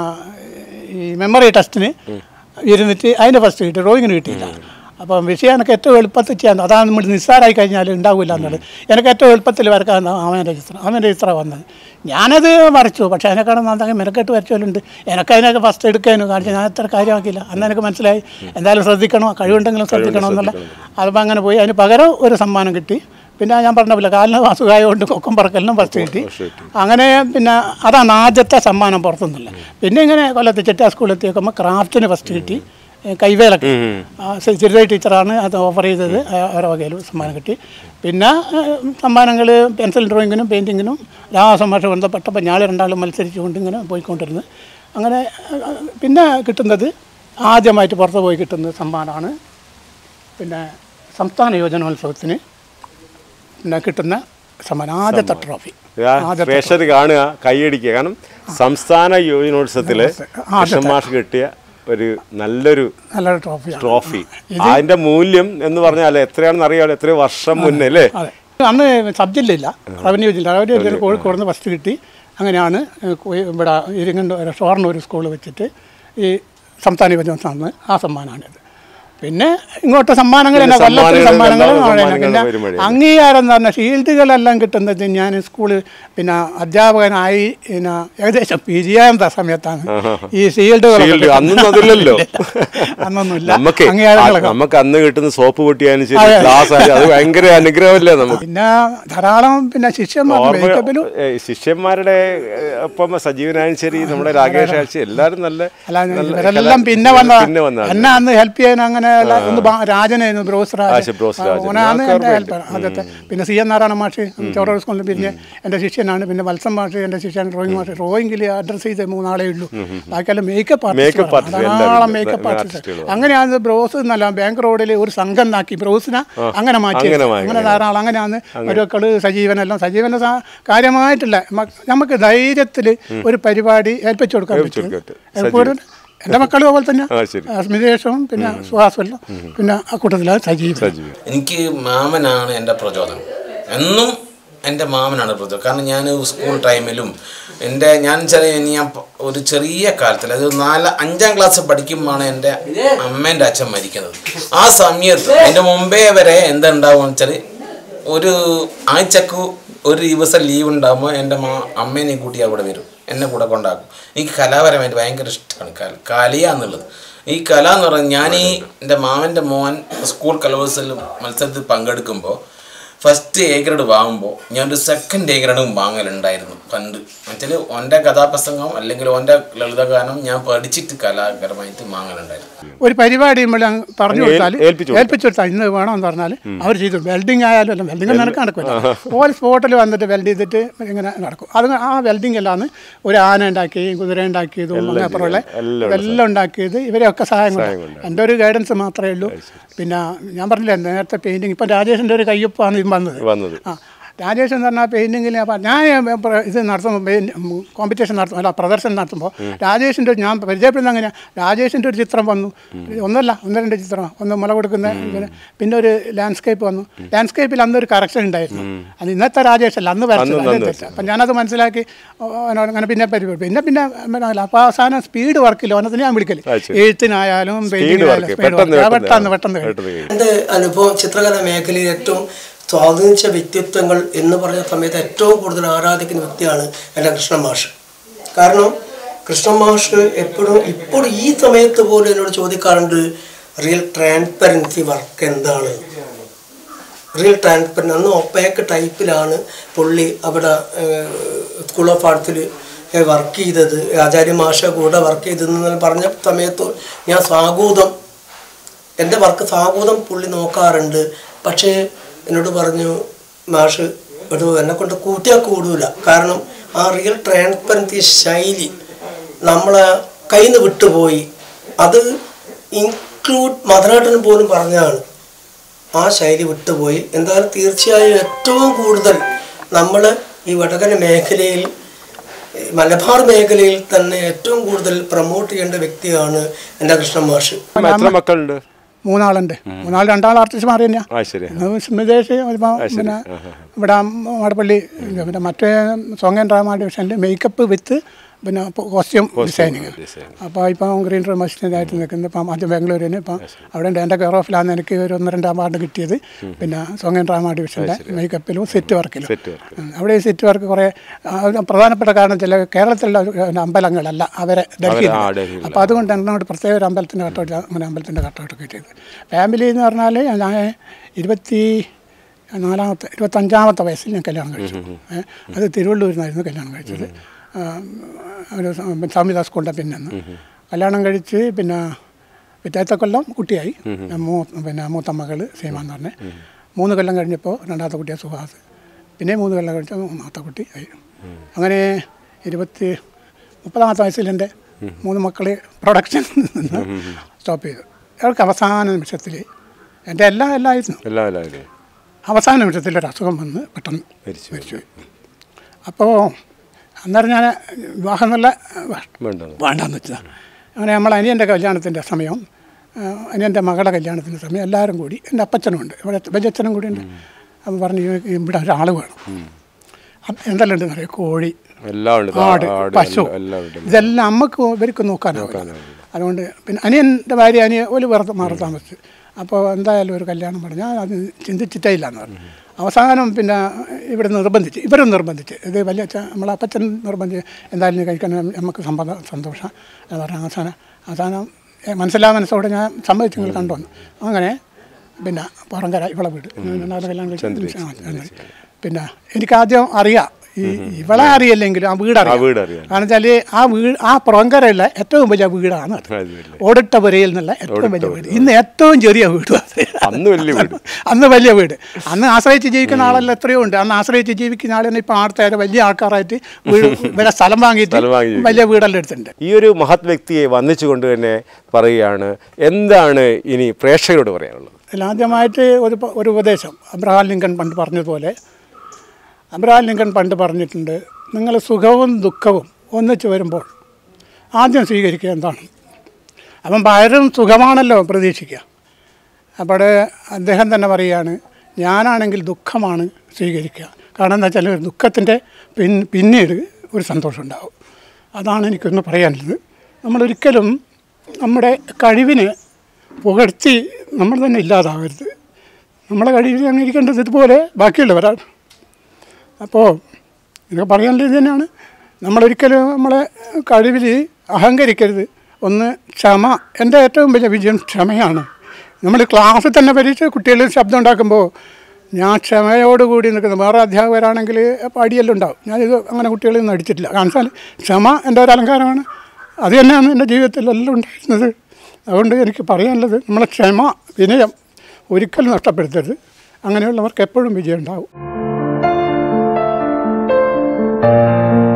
ഈ മെമ്മറി ടെസ്റ്റിന് ഇരുന്നിട്ട് അതിൻ്റെ ഫസ്റ്റ് കിട്ടി ഡ്രോയിങ്ങിന് കിട്ടിയില്ല അപ്പം വിഷയം എനിക്ക് ഏറ്റവും എളുപ്പത്തിൽ ചെയ്യാൻ അതാണ് നമ്മൾ നിസ്സാരമായി കഴിഞ്ഞാൽ ഉണ്ടാവില്ല എന്നുള്ളത് എനിക്ക് ഏറ്റവും എളുപ്പത്തിൽ വരക്കാൻ അവൻ്റെ ചിത്രം അവൻ്റെ ചിത്രം വന്നത് ഞാനത് വരച്ചു പക്ഷേ അതിനെക്കാളും നന്നായി മെനക്കെട്ട് വരച്ചവരുണ്ട് എനിക്ക് അതിനൊക്കെ ഫസ്റ്റ് എടുക്കാനും കാണിച്ചു ഞാൻ അത്ര കാര്യമാക്കില്ല അന്ന് എനിക്ക് മനസ്സിലായി എന്തായാലും ശ്രദ്ധിക്കണോ കഴിവുണ്ടെങ്കിലും ശ്രദ്ധിക്കണോ എന്നുള്ള അതിപ്പോൾ അങ്ങനെ പോയി അതിന് പകരം ഒരു സമ്മാനം കിട്ടി പിന്നെ ഞാൻ പറഞ്ഞ പോലെ കാലിന് അസുഖമായതുകൊണ്ട് കൊക്കം പറക്കലിനും ഫസ്റ്റ് കിട്ടി അങ്ങനെ പിന്നെ അതാണ് ആദ്യത്തെ സമ്മാനം പുറത്തുനിന്നില്ല പിന്നെ ഇങ്ങനെ കൊല്ലത്ത് ചെറ്റാ സ്കൂളിൽ എത്തിയേക്കുമ്പോൾ ക്രാഫ്റ്റിന് ഫസ്റ്റ് കിട്ടി ഏ, കൈവേലൊക്കെ ചെറുതായി ടീച്ചറാണ് അത് ഓഫർ ചെയ്തത് ആ, അവരുടെ വകയിൽ സമ്മാനം കിട്ടി പിന്നെ സമ്മാനങ്ങൾ പെൻസിൽ ഡ്രോയിങ്ങിനും പെയിൻറ്റിങ്ങിനും രാസമാഷ ബന്ധപ്പെട്ടപ്പോൾ ഞാൻ രണ്ടാളും മത്സരിച്ചുകൊണ്ട് ഇങ്ങനെ പോയിക്കൊണ്ടിരുന്നു അങ്ങനെ ആ, പിന്നെ കിട്ടുന്നത് ആദ്യമായിട്ട് പുറത്ത് പോയി കിട്ടുന്ന സമ്മാനമാണ് പിന്നെ സംസ്ഥാന യോജനോത്സവത്തിന് പിന്നെ കിട്ടുന്ന സമ്മാനം ആദ്യത്തെ ട്രോഫി പ്രേക്ഷകർ കാണുക കൈയടിക്കുക കാരണം സംസ്ഥാന യുവജനോത്സവത്തില് കൃഷ്ണൻ മാഷ് കിട്ടിയ ഒരു നല്ലൊരു നല്ലൊരു ട്രോഫിയാണ് ട്രോഫി അതിന്റെ മൂല്യം എന്ന് പറഞ്ഞാൽ എത്രയാണെന്ന് അറിയാമല്ലോ എത്രയോ വർഷം മുന്നേ അല്ലേ അതെ അന്ന് സബ് ജില്ലയില്ല റവന്യൂ ജില്ല റവന്യൂ ജില്ലയിൽ കോഴിക്കോട് നിന്ന് ഫസ്റ്റ് കിട്ടി അങ്ങനെയാണ് ഏഹ്, കോഴി- ഇവിടെ ഇരിങ്ങണ്ട ഷോർണൂർ സ്കൂൾ വെച്ചിട്ട് ഈ സംസ്ഥാന യുവജനോത്സവം ആ സമ്മാനമാണിത് പിന്നെ ഇങ്ങോട്ട് സമ്മാനങ്ങൾ തന്നെ പിന്നെ കൊല്ലത്തിൽ സമ്മാനങ്ങൾ സമ്മാനങ്ങൾ ഉണ്ടാവും, ആണ്. സമ്മാനങ്ങൾ പിന്നെ വരുമ്പോഴേ. അംഗീകാരം എന്ന് പറഞ്ഞാൽ ഷീൽഡുകളെല്ലാം കിട്ടുന്നത് ഞാൻ സ്കൂള് പിന്നെ അധ്യാപകനായി പിന്നെ ഏകദേശം പി ജി ആയ സമയത്താണ് ഈ ഷീൽഡുകൾ ഷീൽഡ് അന്നൊന്നും അതില്ലല്ലോ അന്നൊന്നുമില്ല നമുക്ക് അംഗീകാരങ്ങളൊക്കെ നമുക്ക് അന്ന് കിട്ടുന്ന സോപ്പ് പൊട്ടിയാലും ശരി ഗ്ലാസ് ആയാലും അത് ഭയങ്കര അനുഗ്രഹമല്ലേ നമുക്ക് പിന്നെ ധാരാളം പിന്നെ ശിഷ്യന്മാർ ഓർമ്മ മേക്കപ്പിലും ഏ, ശിഷ്യന്മാരുടെ ഏ, ഒപ്പം സജീവനായും ശരി നമ്മുടെ രാകേഷ് ആഴ്ച എല്ലാവരും നല്ല അല്ല നല്ല ഇവരെല്ലാം കല- പിന്നെ വന്ന പിന്നെ വന്നതാണ് എന്നെ അന്ന് ഹെൽപ്പ് ചെയ്യാൻ അങ്ങനെ ഉള്ള ഒന്ന് ബാ- രാജനായിരുന്നു ബ്രോസ് ആ, രാജൻ ശരി, ബ്രോസ് രാജൻ. ഓനാണ് ആ, എൻ്റെ ഹെൽപ്പ് ആദ്യത്തെ പിന്നെ സി എൻ നാരായണ മാഷ് ചോറ സ്കൂളിൽ പിന്നെ എൻ്റെ ശിഷ്യനാണ് പിന്നെ വത്സം മാഷ് എൻ്റെ ശിഷ്യൻ ഡ്രോയിങ് മാഷ് ഡ്രോയിങ്ങിൽ അഡ്രസ്സ് ചെയ്ത് മൂന്നാളേ ഉള്ളൂ ബാക്കിയെല്ലാം മേക്കപ്പ് Makeup artist ധാരാളം എല്ലാവരും മേക്കപ്പ് ഉണ്ട്. ആർട്ടിസ്റ്റ് artistകളും. അങ്ങനെയാണ് ബ്രോസ് എന്നല്ല ബാങ്ക് റോഡിൽ ഒരു സംഘം നാക്കി ബ്രോസിനെ അങ്ങനെ മാറ്റി അങ്ങനെ മാറ്റി. അങ്ങനെ ധാരാളം അങ്ങനെയാണ് മരുക്കള് സജീവനെല്ലാം സജീവന സാ- കാര്യമായിട്ടില്ല മ- നമുക്ക് ധൈര്യത്തിൽ ഒരു പരിപാടി ഏൽപ്പിച്ചു കൊടുക്കാൻ പറ്റും കൊടുക്കാൻ പറ്റും. എപ്പോഴും എൻ്റെ മക്കളും അതുപോലെ തന്നെ ആ, ശരി. സ്മിതേഷവും പിന്നെ സുഹാസുമെല്ലാം പിന്നെ ആ കൂട്ടത്തിലാണ് സജീവൻ സജീവൻ എനിക്ക് മാമനാണ് എൻ്റെ പ്രചോദനം എന്നും എൻ്റെ മാമനാണ് പ്രചോദനം കാരണം ഞാൻ സ്കൂൾ ടൈമിലും എൻ്റെ ഞാൻ ചെറിയ ഞാൻ പ- ഒരു ചെറിയ കാലത്തിൽ അത് നാല് അഞ്ചാം ക്ലാസ് പഠിക്കുമ്പോഴാണ് എൻ്റെ അമ്മേൻ്റെ അച്ഛൻ മരിക്കുന്നത് ആ സമയത്ത് എൻ്റെ മുമ്പേ വരെ എന്തുണ്ടാവും വെച്ചാൽ ഒരു ആഴ്ചക്ക് ഒരു ദിവസം ലീവ് ഉണ്ടാകുമ്പോൾ എൻ്റെ മാ അമ്മേനെ കൂട്ടി അവിടെ വരും എന്നെ കൂടെ കൊണ്ടാക്കും എനിക്ക് കലാപരമായിട്ട് ഭയങ്കര ഇഷ്ടമാണ് കല കലയ എന്നുള്ളത് ഈ കല എന്ന് പറഞ്ഞാൽ ഞാൻ ഈ എൻ്റെ മാമൻ്റെ മോൻ സ്കൂൾ കലോത്സവ മത്സരത്തിൽ പങ്കെടുക്കുമ്പോൾ ഫസ്റ്റ് എ ഗ്രേഡ് വാങ്ങുമ്പോൾ ഞാനൊരു സെക്കൻഡ് എ ഗ്രേഡും വാങ്ങലുണ്ടായിരുന്നു പണ്ട് എന്നുവെച്ചാൽ ഓൻ്റെ കഥാപ്രസംഗം അല്ലെങ്കിൽ ഓൻ്റെ ലളിതഗാനം ഞാൻ പഠിച്ചിട്ട് കലാപരമായിട്ട് വാങ്ങലുണ്ടായിരുന്നു ഒരു പരിപാടി നമ്മൾ പറഞ്ഞു അങ്ങ് കൊടുത്താൽ ഏൽ- ഏൽപ്പിച്ചു ഏൽപ്പിച്ചു കൊടുത്താൽ ഇന്ന് വേണമെന്ന് പറഞ്ഞാൽ അവർ ചെയ്തു വെൽഡിങ് ആയാലും അല്ല വെൽഡിങ് നിനക്ക് നടക്കില്ല ഓൾ സ്പോട്ടിൽ വന്നിട്ട് വെൽഡ് ചെയ്തിട്ട് ഇങ്ങനെ നടക്കും അത് ആ വെൽഡിങ് എല്ലാം ഒരു ആന ഉണ്ടാക്കി കുതിര ഉണ്ടാക്കിയതും അങ്ങനെ അപ്പുറമുള്ള എല്ലാം ഇതെല്ലാം ഉണ്ടാക്കിയത് ഇവരെയൊക്കെ സഹായം കൊണ്ട് എൻ്റെ ഒരു ഗൈഡൻസ് മാത്രമേ ഉള്ളൂ പിന്നെ ഞാൻ പറഞ്ഞില്ലേ നേരത്തെ പെയിൻറ്റിങ് ഇപ്പം രാജേഷിൻ്റെ ഒരു കയ്യൊപ്പാണ് ഇതും വന്നത് വന്നത് ആ രാജേഷ് എന്ന് പറഞ്ഞാൽ പെയിൻറ്റിങ്ങിൽ അപ്പം ഞാൻ പ്ര- ഇത് നടത്തുമ്പോൾ കോമ്പറ്റീഷൻ നടത്തുമ്പോൾ അല്ല പ്രദർശനം നടത്തുമ്പോൾ രാജേഷിൻ്റെ ഒരു- ഞാൻ പരിചയപ്പെടുന്നത് അങ്ങനെയാണ് രാജേഷിൻ്റെ ഒരു ചിത്രം വന്നു ഒന്നല്ല ഒന്ന് രണ്ട് ചിത്രം ഒന്ന് മുള കൊടുക്കുന്ന പിന്നെ പിന്നെ ഒരു ലാൻഡ്സ്കേപ്പ് വന്നു ലാൻഡ്സ്കേപ്പിൽ അന്നൊരു കറക്ഷൻ ഉണ്ടായിരുന്നു അത് ഇന്നത്തെ രാജേഷ് അല്ല അന്ന് വരച്ചത് അപ്പം ഞാനത് മനസ്സിലാക്കി ഓ, അവനോട് അങ്ങനെ പിന്നെ പരിപാടി പിന്നെ പിന്നെ അപ്പോൾ അവസാനം സ്പീഡ് വർക്കില്ല ഓനത്തിന് ഞാൻ വിളിക്കല് അത് ശരി. എഴുത്തിനായാലും പെയിൻറ്റിങ്ങിനായാലും work. സ്പീഡ് പെട്ടെന്ന് വർക്ക് പെട്ടെന്ന് പെട്ടെന്ന് കഴിയും. പെട്ടെന്ന് കഴിയും. എൻ്റെ അനുഭവം ചിത്രകല മേഖലയിൽ ഏറ്റവും സ്വാധീനിച്ച വ്യക്തിത്വങ്ങൾ എന്ന് പറഞ്ഞ സമയത്ത് ഏറ്റവും കൂടുതൽ ആരാധിക്കുന്ന വ്യക്തിയാണ് എൻ്റെ കൃഷ്ണൻ മാഷ് കാരണം കൃഷ്ണൻ മാഷ് എപ്പോഴും ഇപ്പോൾ ഈ സമയത്ത് പോലും എന്നോട് ചോദിക്കാറുണ്ട് റിയൽ ട്രാൻസ്പെറൻസി വർക്ക് എന്താണ് റിയൽ ട്രാൻസ്പെറൻറ്റ് അന്ന് ഒപ്പേക്ക് ടൈപ്പിലാണ് പുള്ളി അവിടെ സ്കൂൾ ഓഫ് ആർട്സിൽ വർക്ക് ചെയ്തത് ആചാര്യ മാഷ കൂടെ വർക്ക് ചെയ്തതെന്ന് പറഞ്ഞ സമയത്ത് ഞാൻ സ്വാഗതം എൻ്റെ വർക്ക് സാഗൂതം പുള്ളി നോക്കാറുണ്ട് പക്ഷേ എന്നോട് പറഞ്ഞു മാഷ് ഒരു എന്നെ കൊണ്ട് കൂട്ടിയാൽ കൂടൂല കാരണം ആ റിയൽ ട്രാൻസ്പെറൻസി ശൈലി നമ്മളെ കയ്യിൽ നിന്ന് വിട്ടുപോയി അത് ഇൻക്ലൂഡ് മദറാട്ടൻ പോലും പറഞ്ഞതാണ് ആ ശൈലി വിട്ടുപോയി എന്തായാലും തീർച്ചയായും ഏറ്റവും കൂടുതൽ നമ്മൾ ഈ വടകര മേഖലയിൽ ഈ മലബാർ മേഖലയിൽ തന്നെ ഏറ്റവും കൂടുതൽ പ്രൊമോട്ട് ചെയ്യേണ്ട വ്യക്തിയാണ് എൻ്റെ കൃഷ്ണൻ മാഷ് അമ്മ എത്ര മക്കളുണ്ട് മൂന്നാളുണ്ട് മൂന്നാൾ രണ്ടാൾ ആർട്ടിസ്റ്റ് മാറി തന്നെയാ ആ ശരി സ്മിതേഷ് ഇപ്പം പിന്നെ ഇവിടെ മാടപ്പള്ളി പിന്നെ മറ്റേ സോങ് ആൻഡ് ഡ്രാമ ഡിവിഷനിൽ മേക്കപ്പ് വിത്ത് പിന്നെ കോസ്റ്റ്യൂം ഡിസൈനിങ് അപ്പോൾ ഇപ്പം ഗ്രീൻ റൂം അസിസ്റ്റൻ്റ് ആയിട്ട് നിൽക്കുന്നത് ഇപ്പം ആദ്യം ബാംഗ്ലൂരിന് ഇപ്പം അവിടെ ഉണ്ട് എൻ്റെ കെയർ ഓഫിലാണ് എനിക്ക് ഒരു ഒന്ന് രണ്ട് അവാർഡ് കിട്ടിയത് പിന്നെ സോങ് ആൻഡ് ഡ്രാമ ഡിവിഷൻ്റെ മേക്കപ്പിലും സെറ്റ് വർക്കിലും സെറ്റ് വർക്ക് ഉം. അവിടെ ഈ സെറ്റ് വർക്ക് കുറേ ആ, ഒരു പ്രധാനപ്പെട്ട കാരണം ചില കേരളത്തിലുള്ള ഒരു, പിന്നെ അമ്പലങ്ങളല്ല അവരെ ഡൽഹിയിൽ ആ, ഡൽഹിയിൽ. അപ്പോൾ അതുകൊണ്ട് എന്നോട് പ്രത്യേക ഒരു അമ്പലത്തിൻ്റെ കട്ടൗട്ട് അങ്ങനെ അമ്പലത്തിൻ്റെ കട്ടൗട്ടൊക്കെ ചെയ്തത് ഫാമിലി എന്ന് പറഞ്ഞാൽ ഞാൻ ഇരുപത്തി നാലാമത്തെ ഇരുപത്തഞ്ചാമത്തെ വയസ്സിൽ ഞാൻ കല്യാണം കഴിച്ചു ഏ, അത് തിരുവള്ളൂരിൽ നിന്നായിരുന്നു കല്യാണം കഴിച്ചത് ആ, ഒരു സ്വാമിദാസ് സ്കൂളിൻ്റെ പിന്നെ കല്യാണം കഴിച്ച് പിന്നെ പിറ്റേത്തെ കൊല്ലം കുട്ടിയായി ഞാൻ മൂ പിന്നെ മൂത്ത മകൾ സീമ എന്ന് പറഞ്ഞ് മൂന്ന് കൊല്ലം കഴിഞ്ഞപ്പോൾ രണ്ടാമത്തെ കുട്ടിയെ സുഹാസ് പിന്നെ മൂന്ന് കൊല്ലം കഴിച്ച മൂന്നാമത്തെ കുട്ടി ആയി അങ്ങനെ ഇരുപത്തി മുപ്പതാമത്തെ വയസ്സിൽ എൻ്റെ മൂന്ന് മക്കളെ പ്രൊഡക്ഷൻ നിന്ന് സ്റ്റോപ്പ് ചെയ്തു അവർക്ക് അവസാന നിമിഷത്തിൽ എൻ്റെ എല്ലാം എല്ലാം ആയിരുന്നു എല്ലാം എല്ലാം ഇല്ലേ അവസാന നിമിഷത്തിൽ ഒരു അസുഖം വന്ന് പെട്ടെന്ന് മരിച്ചു മരിച്ചുപോയി അപ്പോൾ അന്നേരം ഞാൻ വിവാഹം നല്ല വേണ്ട വേണ്ടാന്ന് വെച്ചതാണ് അങ്ങനെ നമ്മൾ അനിയൻ്റെ കല്യാണത്തിൻ്റെ സമയം ആ, അനിയൻ്റെ മകളുടെ കല്യാണത്തിൻ്റെ സമയം എല്ലാവരും കൂടി എൻ്റെ അപ്പച്ചനും ഉണ്ട് ഇവിടെ വലിയച്ഛനും കൂടി ഉണ്ട് അപ്പം പറഞ്ഞു "ഇവ- ഇവിടെ ഒരാൾ വേണം അപ്പം എന്തെല്ലാം ഉണ്ടെന്ന് അറിയാം കോഴി എല്ലാം ഉണ്ട് ആട് ആട് പശു എല്ലാം- എല്ലാം ഉണ്ട് ഇതെല്ലാം അമ്മക്ക് ഇവർക്ക് നോക്കാനാവില്ല അതുകൊണ്ട് പിന്നെ അനിയൻ്റെ ഭാര്യ അനിയ ഒരു വെറുതെ മാറി താമസിച്ചു അപ്പോൾ എന്തായാലും ഒരു കല്യാണം പറഞ്ഞാൽ അത് ചിന്തിച്ചിട്ടേ ഇല്ല എന്ന് പറഞ്ഞു അവസാനം പിന്നെ ഇവിടെ നിർബന്ധിച്ച് ഇവരും നിർബന്ധിച്ച് ഇത് വലിയ അച്ഛൻ നമ്മളെ അപ്പച്ചൻ നിർബന്ധിച്ച് എന്തായാലും നീ കഴിക്കാൻ നമുക്ക് സമ്മത സന്തോഷം എന്ന് പറഞ്ഞ അവസാനം അവസാനം ഏ, മനസ്സിലാ മനസ്സോടെ ഞാൻ സമ്മതിച്ച് നിങ്ങൾ കണ്ടുവന്നു അങ്ങനെ പിന്നെ പുറങ്കര ഇവളെ വീട് രണ്ടാമത്തെ കല്യാണം കഴിച്ചു ആ, ചന്ദ്രൻ. പിന്നെ എനിക്കാദ്യം അറിയാം ഈ ഇവളെ അറിയില്ലെങ്കിലും ആ വീട് അറിയാം വീട് അറിയാം. കാരണം വെച്ചാൽ ആ വീട് ആ പുറങ്കരയുള്ള ഏറ്റവും വലിയ വീടാണ് അത്. അത് വലിയ. ഓടിട്ട പുരയിൽ നിന്നുള്ള ഏറ്റവും വലിയ വീട് ഇന്ന് ഏറ്റവും ചെറിയ വീട് അത്. അന്ന് വലിയ വീട്. അന്ന് വലിയ വീട് അന്ന് ആശ്രയിച്ച് ജീവിക്കുന്ന ആളെല്ലാം എത്രയോ ഉണ്ട് അന്ന് ആശ്രയിച്ച് ജീവിക്കുന്ന ആളെന്നെ ഇപ്പം ആൾക്കാരെ വലിയ ആൾക്കാരായിട്ട് വീട് ഇവരെ സ്ഥലം വാങ്ങിയിട്ട് സ്ഥലം വാങ്ങി ജീവിക്കും. വലിയ വീടെല്ലാം എടുത്തിട്ടുണ്ട് ഈ ഒരു മഹത് വ്യക്തിയെ വന്നിച്ചുകൊണ്ട് തന്നെ പറയുകയാണ് എന്താണ് ഇനി പ്രേക്ഷകരോട് പറയാനുള്ളത് അതിൽ ആദ്യമായിട്ട് ഒരു പ- ഒരു ഉപദേശം അബ്രഹാം ലിങ്കൺ പണ്ട് പറഞ്ഞതുപോലെ അബ്രഹാം ലിങ്കൺ പണ്ട് പറഞ്ഞിട്ടുണ്ട് നിങ്ങൾ സുഖവും ദുഃഖവും ഒന്നിച്ച് വരുമ്പോൾ ആദ്യം സ്വീകരിക്കുക എന്താണ് അപ്പം പലരും സുഖമാണല്ലോ പ്രതീക്ഷിക്കുക അപ്പോൾ അദ്ദേഹം തന്നെ പറയുകയാണ് ഞാനാണെങ്കിൽ ദുഃഖമാണ് സ്വീകരിക്കുക കാരണം എന്താ വെച്ചാൽ ഒരു ദുഃഖത്തിൻ്റെ പിൻ പിന്നീട് ഒരു സന്തോഷം ഉണ്ടാവും അതാണ് എനിക്കൊന്ന് പറയാനുള്ളത് നമ്മളൊരിക്കലും നമ്മുടെ കഴിവിന് പുകഴ്ത്തി നമ്മൾ തന്നെ ഇല്ലാതാവരുത് നമ്മളെ കഴിവിൽ അങ്ങനെ ഇരിക്കേണ്ടത് ഇതുപോലെ ബാക്കിയുള്ളവരാണ് അപ്പോൾ ഇതൊക്കെ പറയാനുള്ളത് ഇത് തന്നെയാണ് നമ്മളൊരിക്കലും നമ്മളെ കഴിവിൽ അഹങ്കരിക്കരുത് ഒന്ന് ക്ഷമ എൻ്റെ ഏറ്റവും വലിയ വിജയം ക്ഷമയാണ് നമ്മൾ ക്ലാസ്സിൽ തന്നെ പരീക്ഷ കുട്ടികൾ ശബ്ദം ഉണ്ടാക്കുമ്പോൾ ഞാൻ ക്ഷമയോടുകൂടി നിൽക്കുന്നു വേറെ അധ്യാപകരാണെങ്കിൽ അപ്പോൾ അടിയെല്ലാം ഉണ്ടാവും ഞാനിത് അങ്ങനെ കുട്ടികളിൽ നിന്ന് അടിച്ചിട്ടില്ല കാരണം വെച്ചാൽ ക്ഷമ എൻ്റെ ഒരു അലങ്കാരമാണ് അത് തന്നെയാണ് എൻ്റെ ജീവിതത്തിലെല്ലാം ഉണ്ടായിരുന്നത് അതുകൊണ്ട് എനിക്ക് പറയാനുള്ളത് നമ്മളെ ക്ഷമ വിനയം ഒരിക്കലും നഷ്ടപ്പെടുത്തരുത് അങ്ങനെയുള്ളവർക്ക് എപ്പോഴും വിജയം ഉണ്ടാവും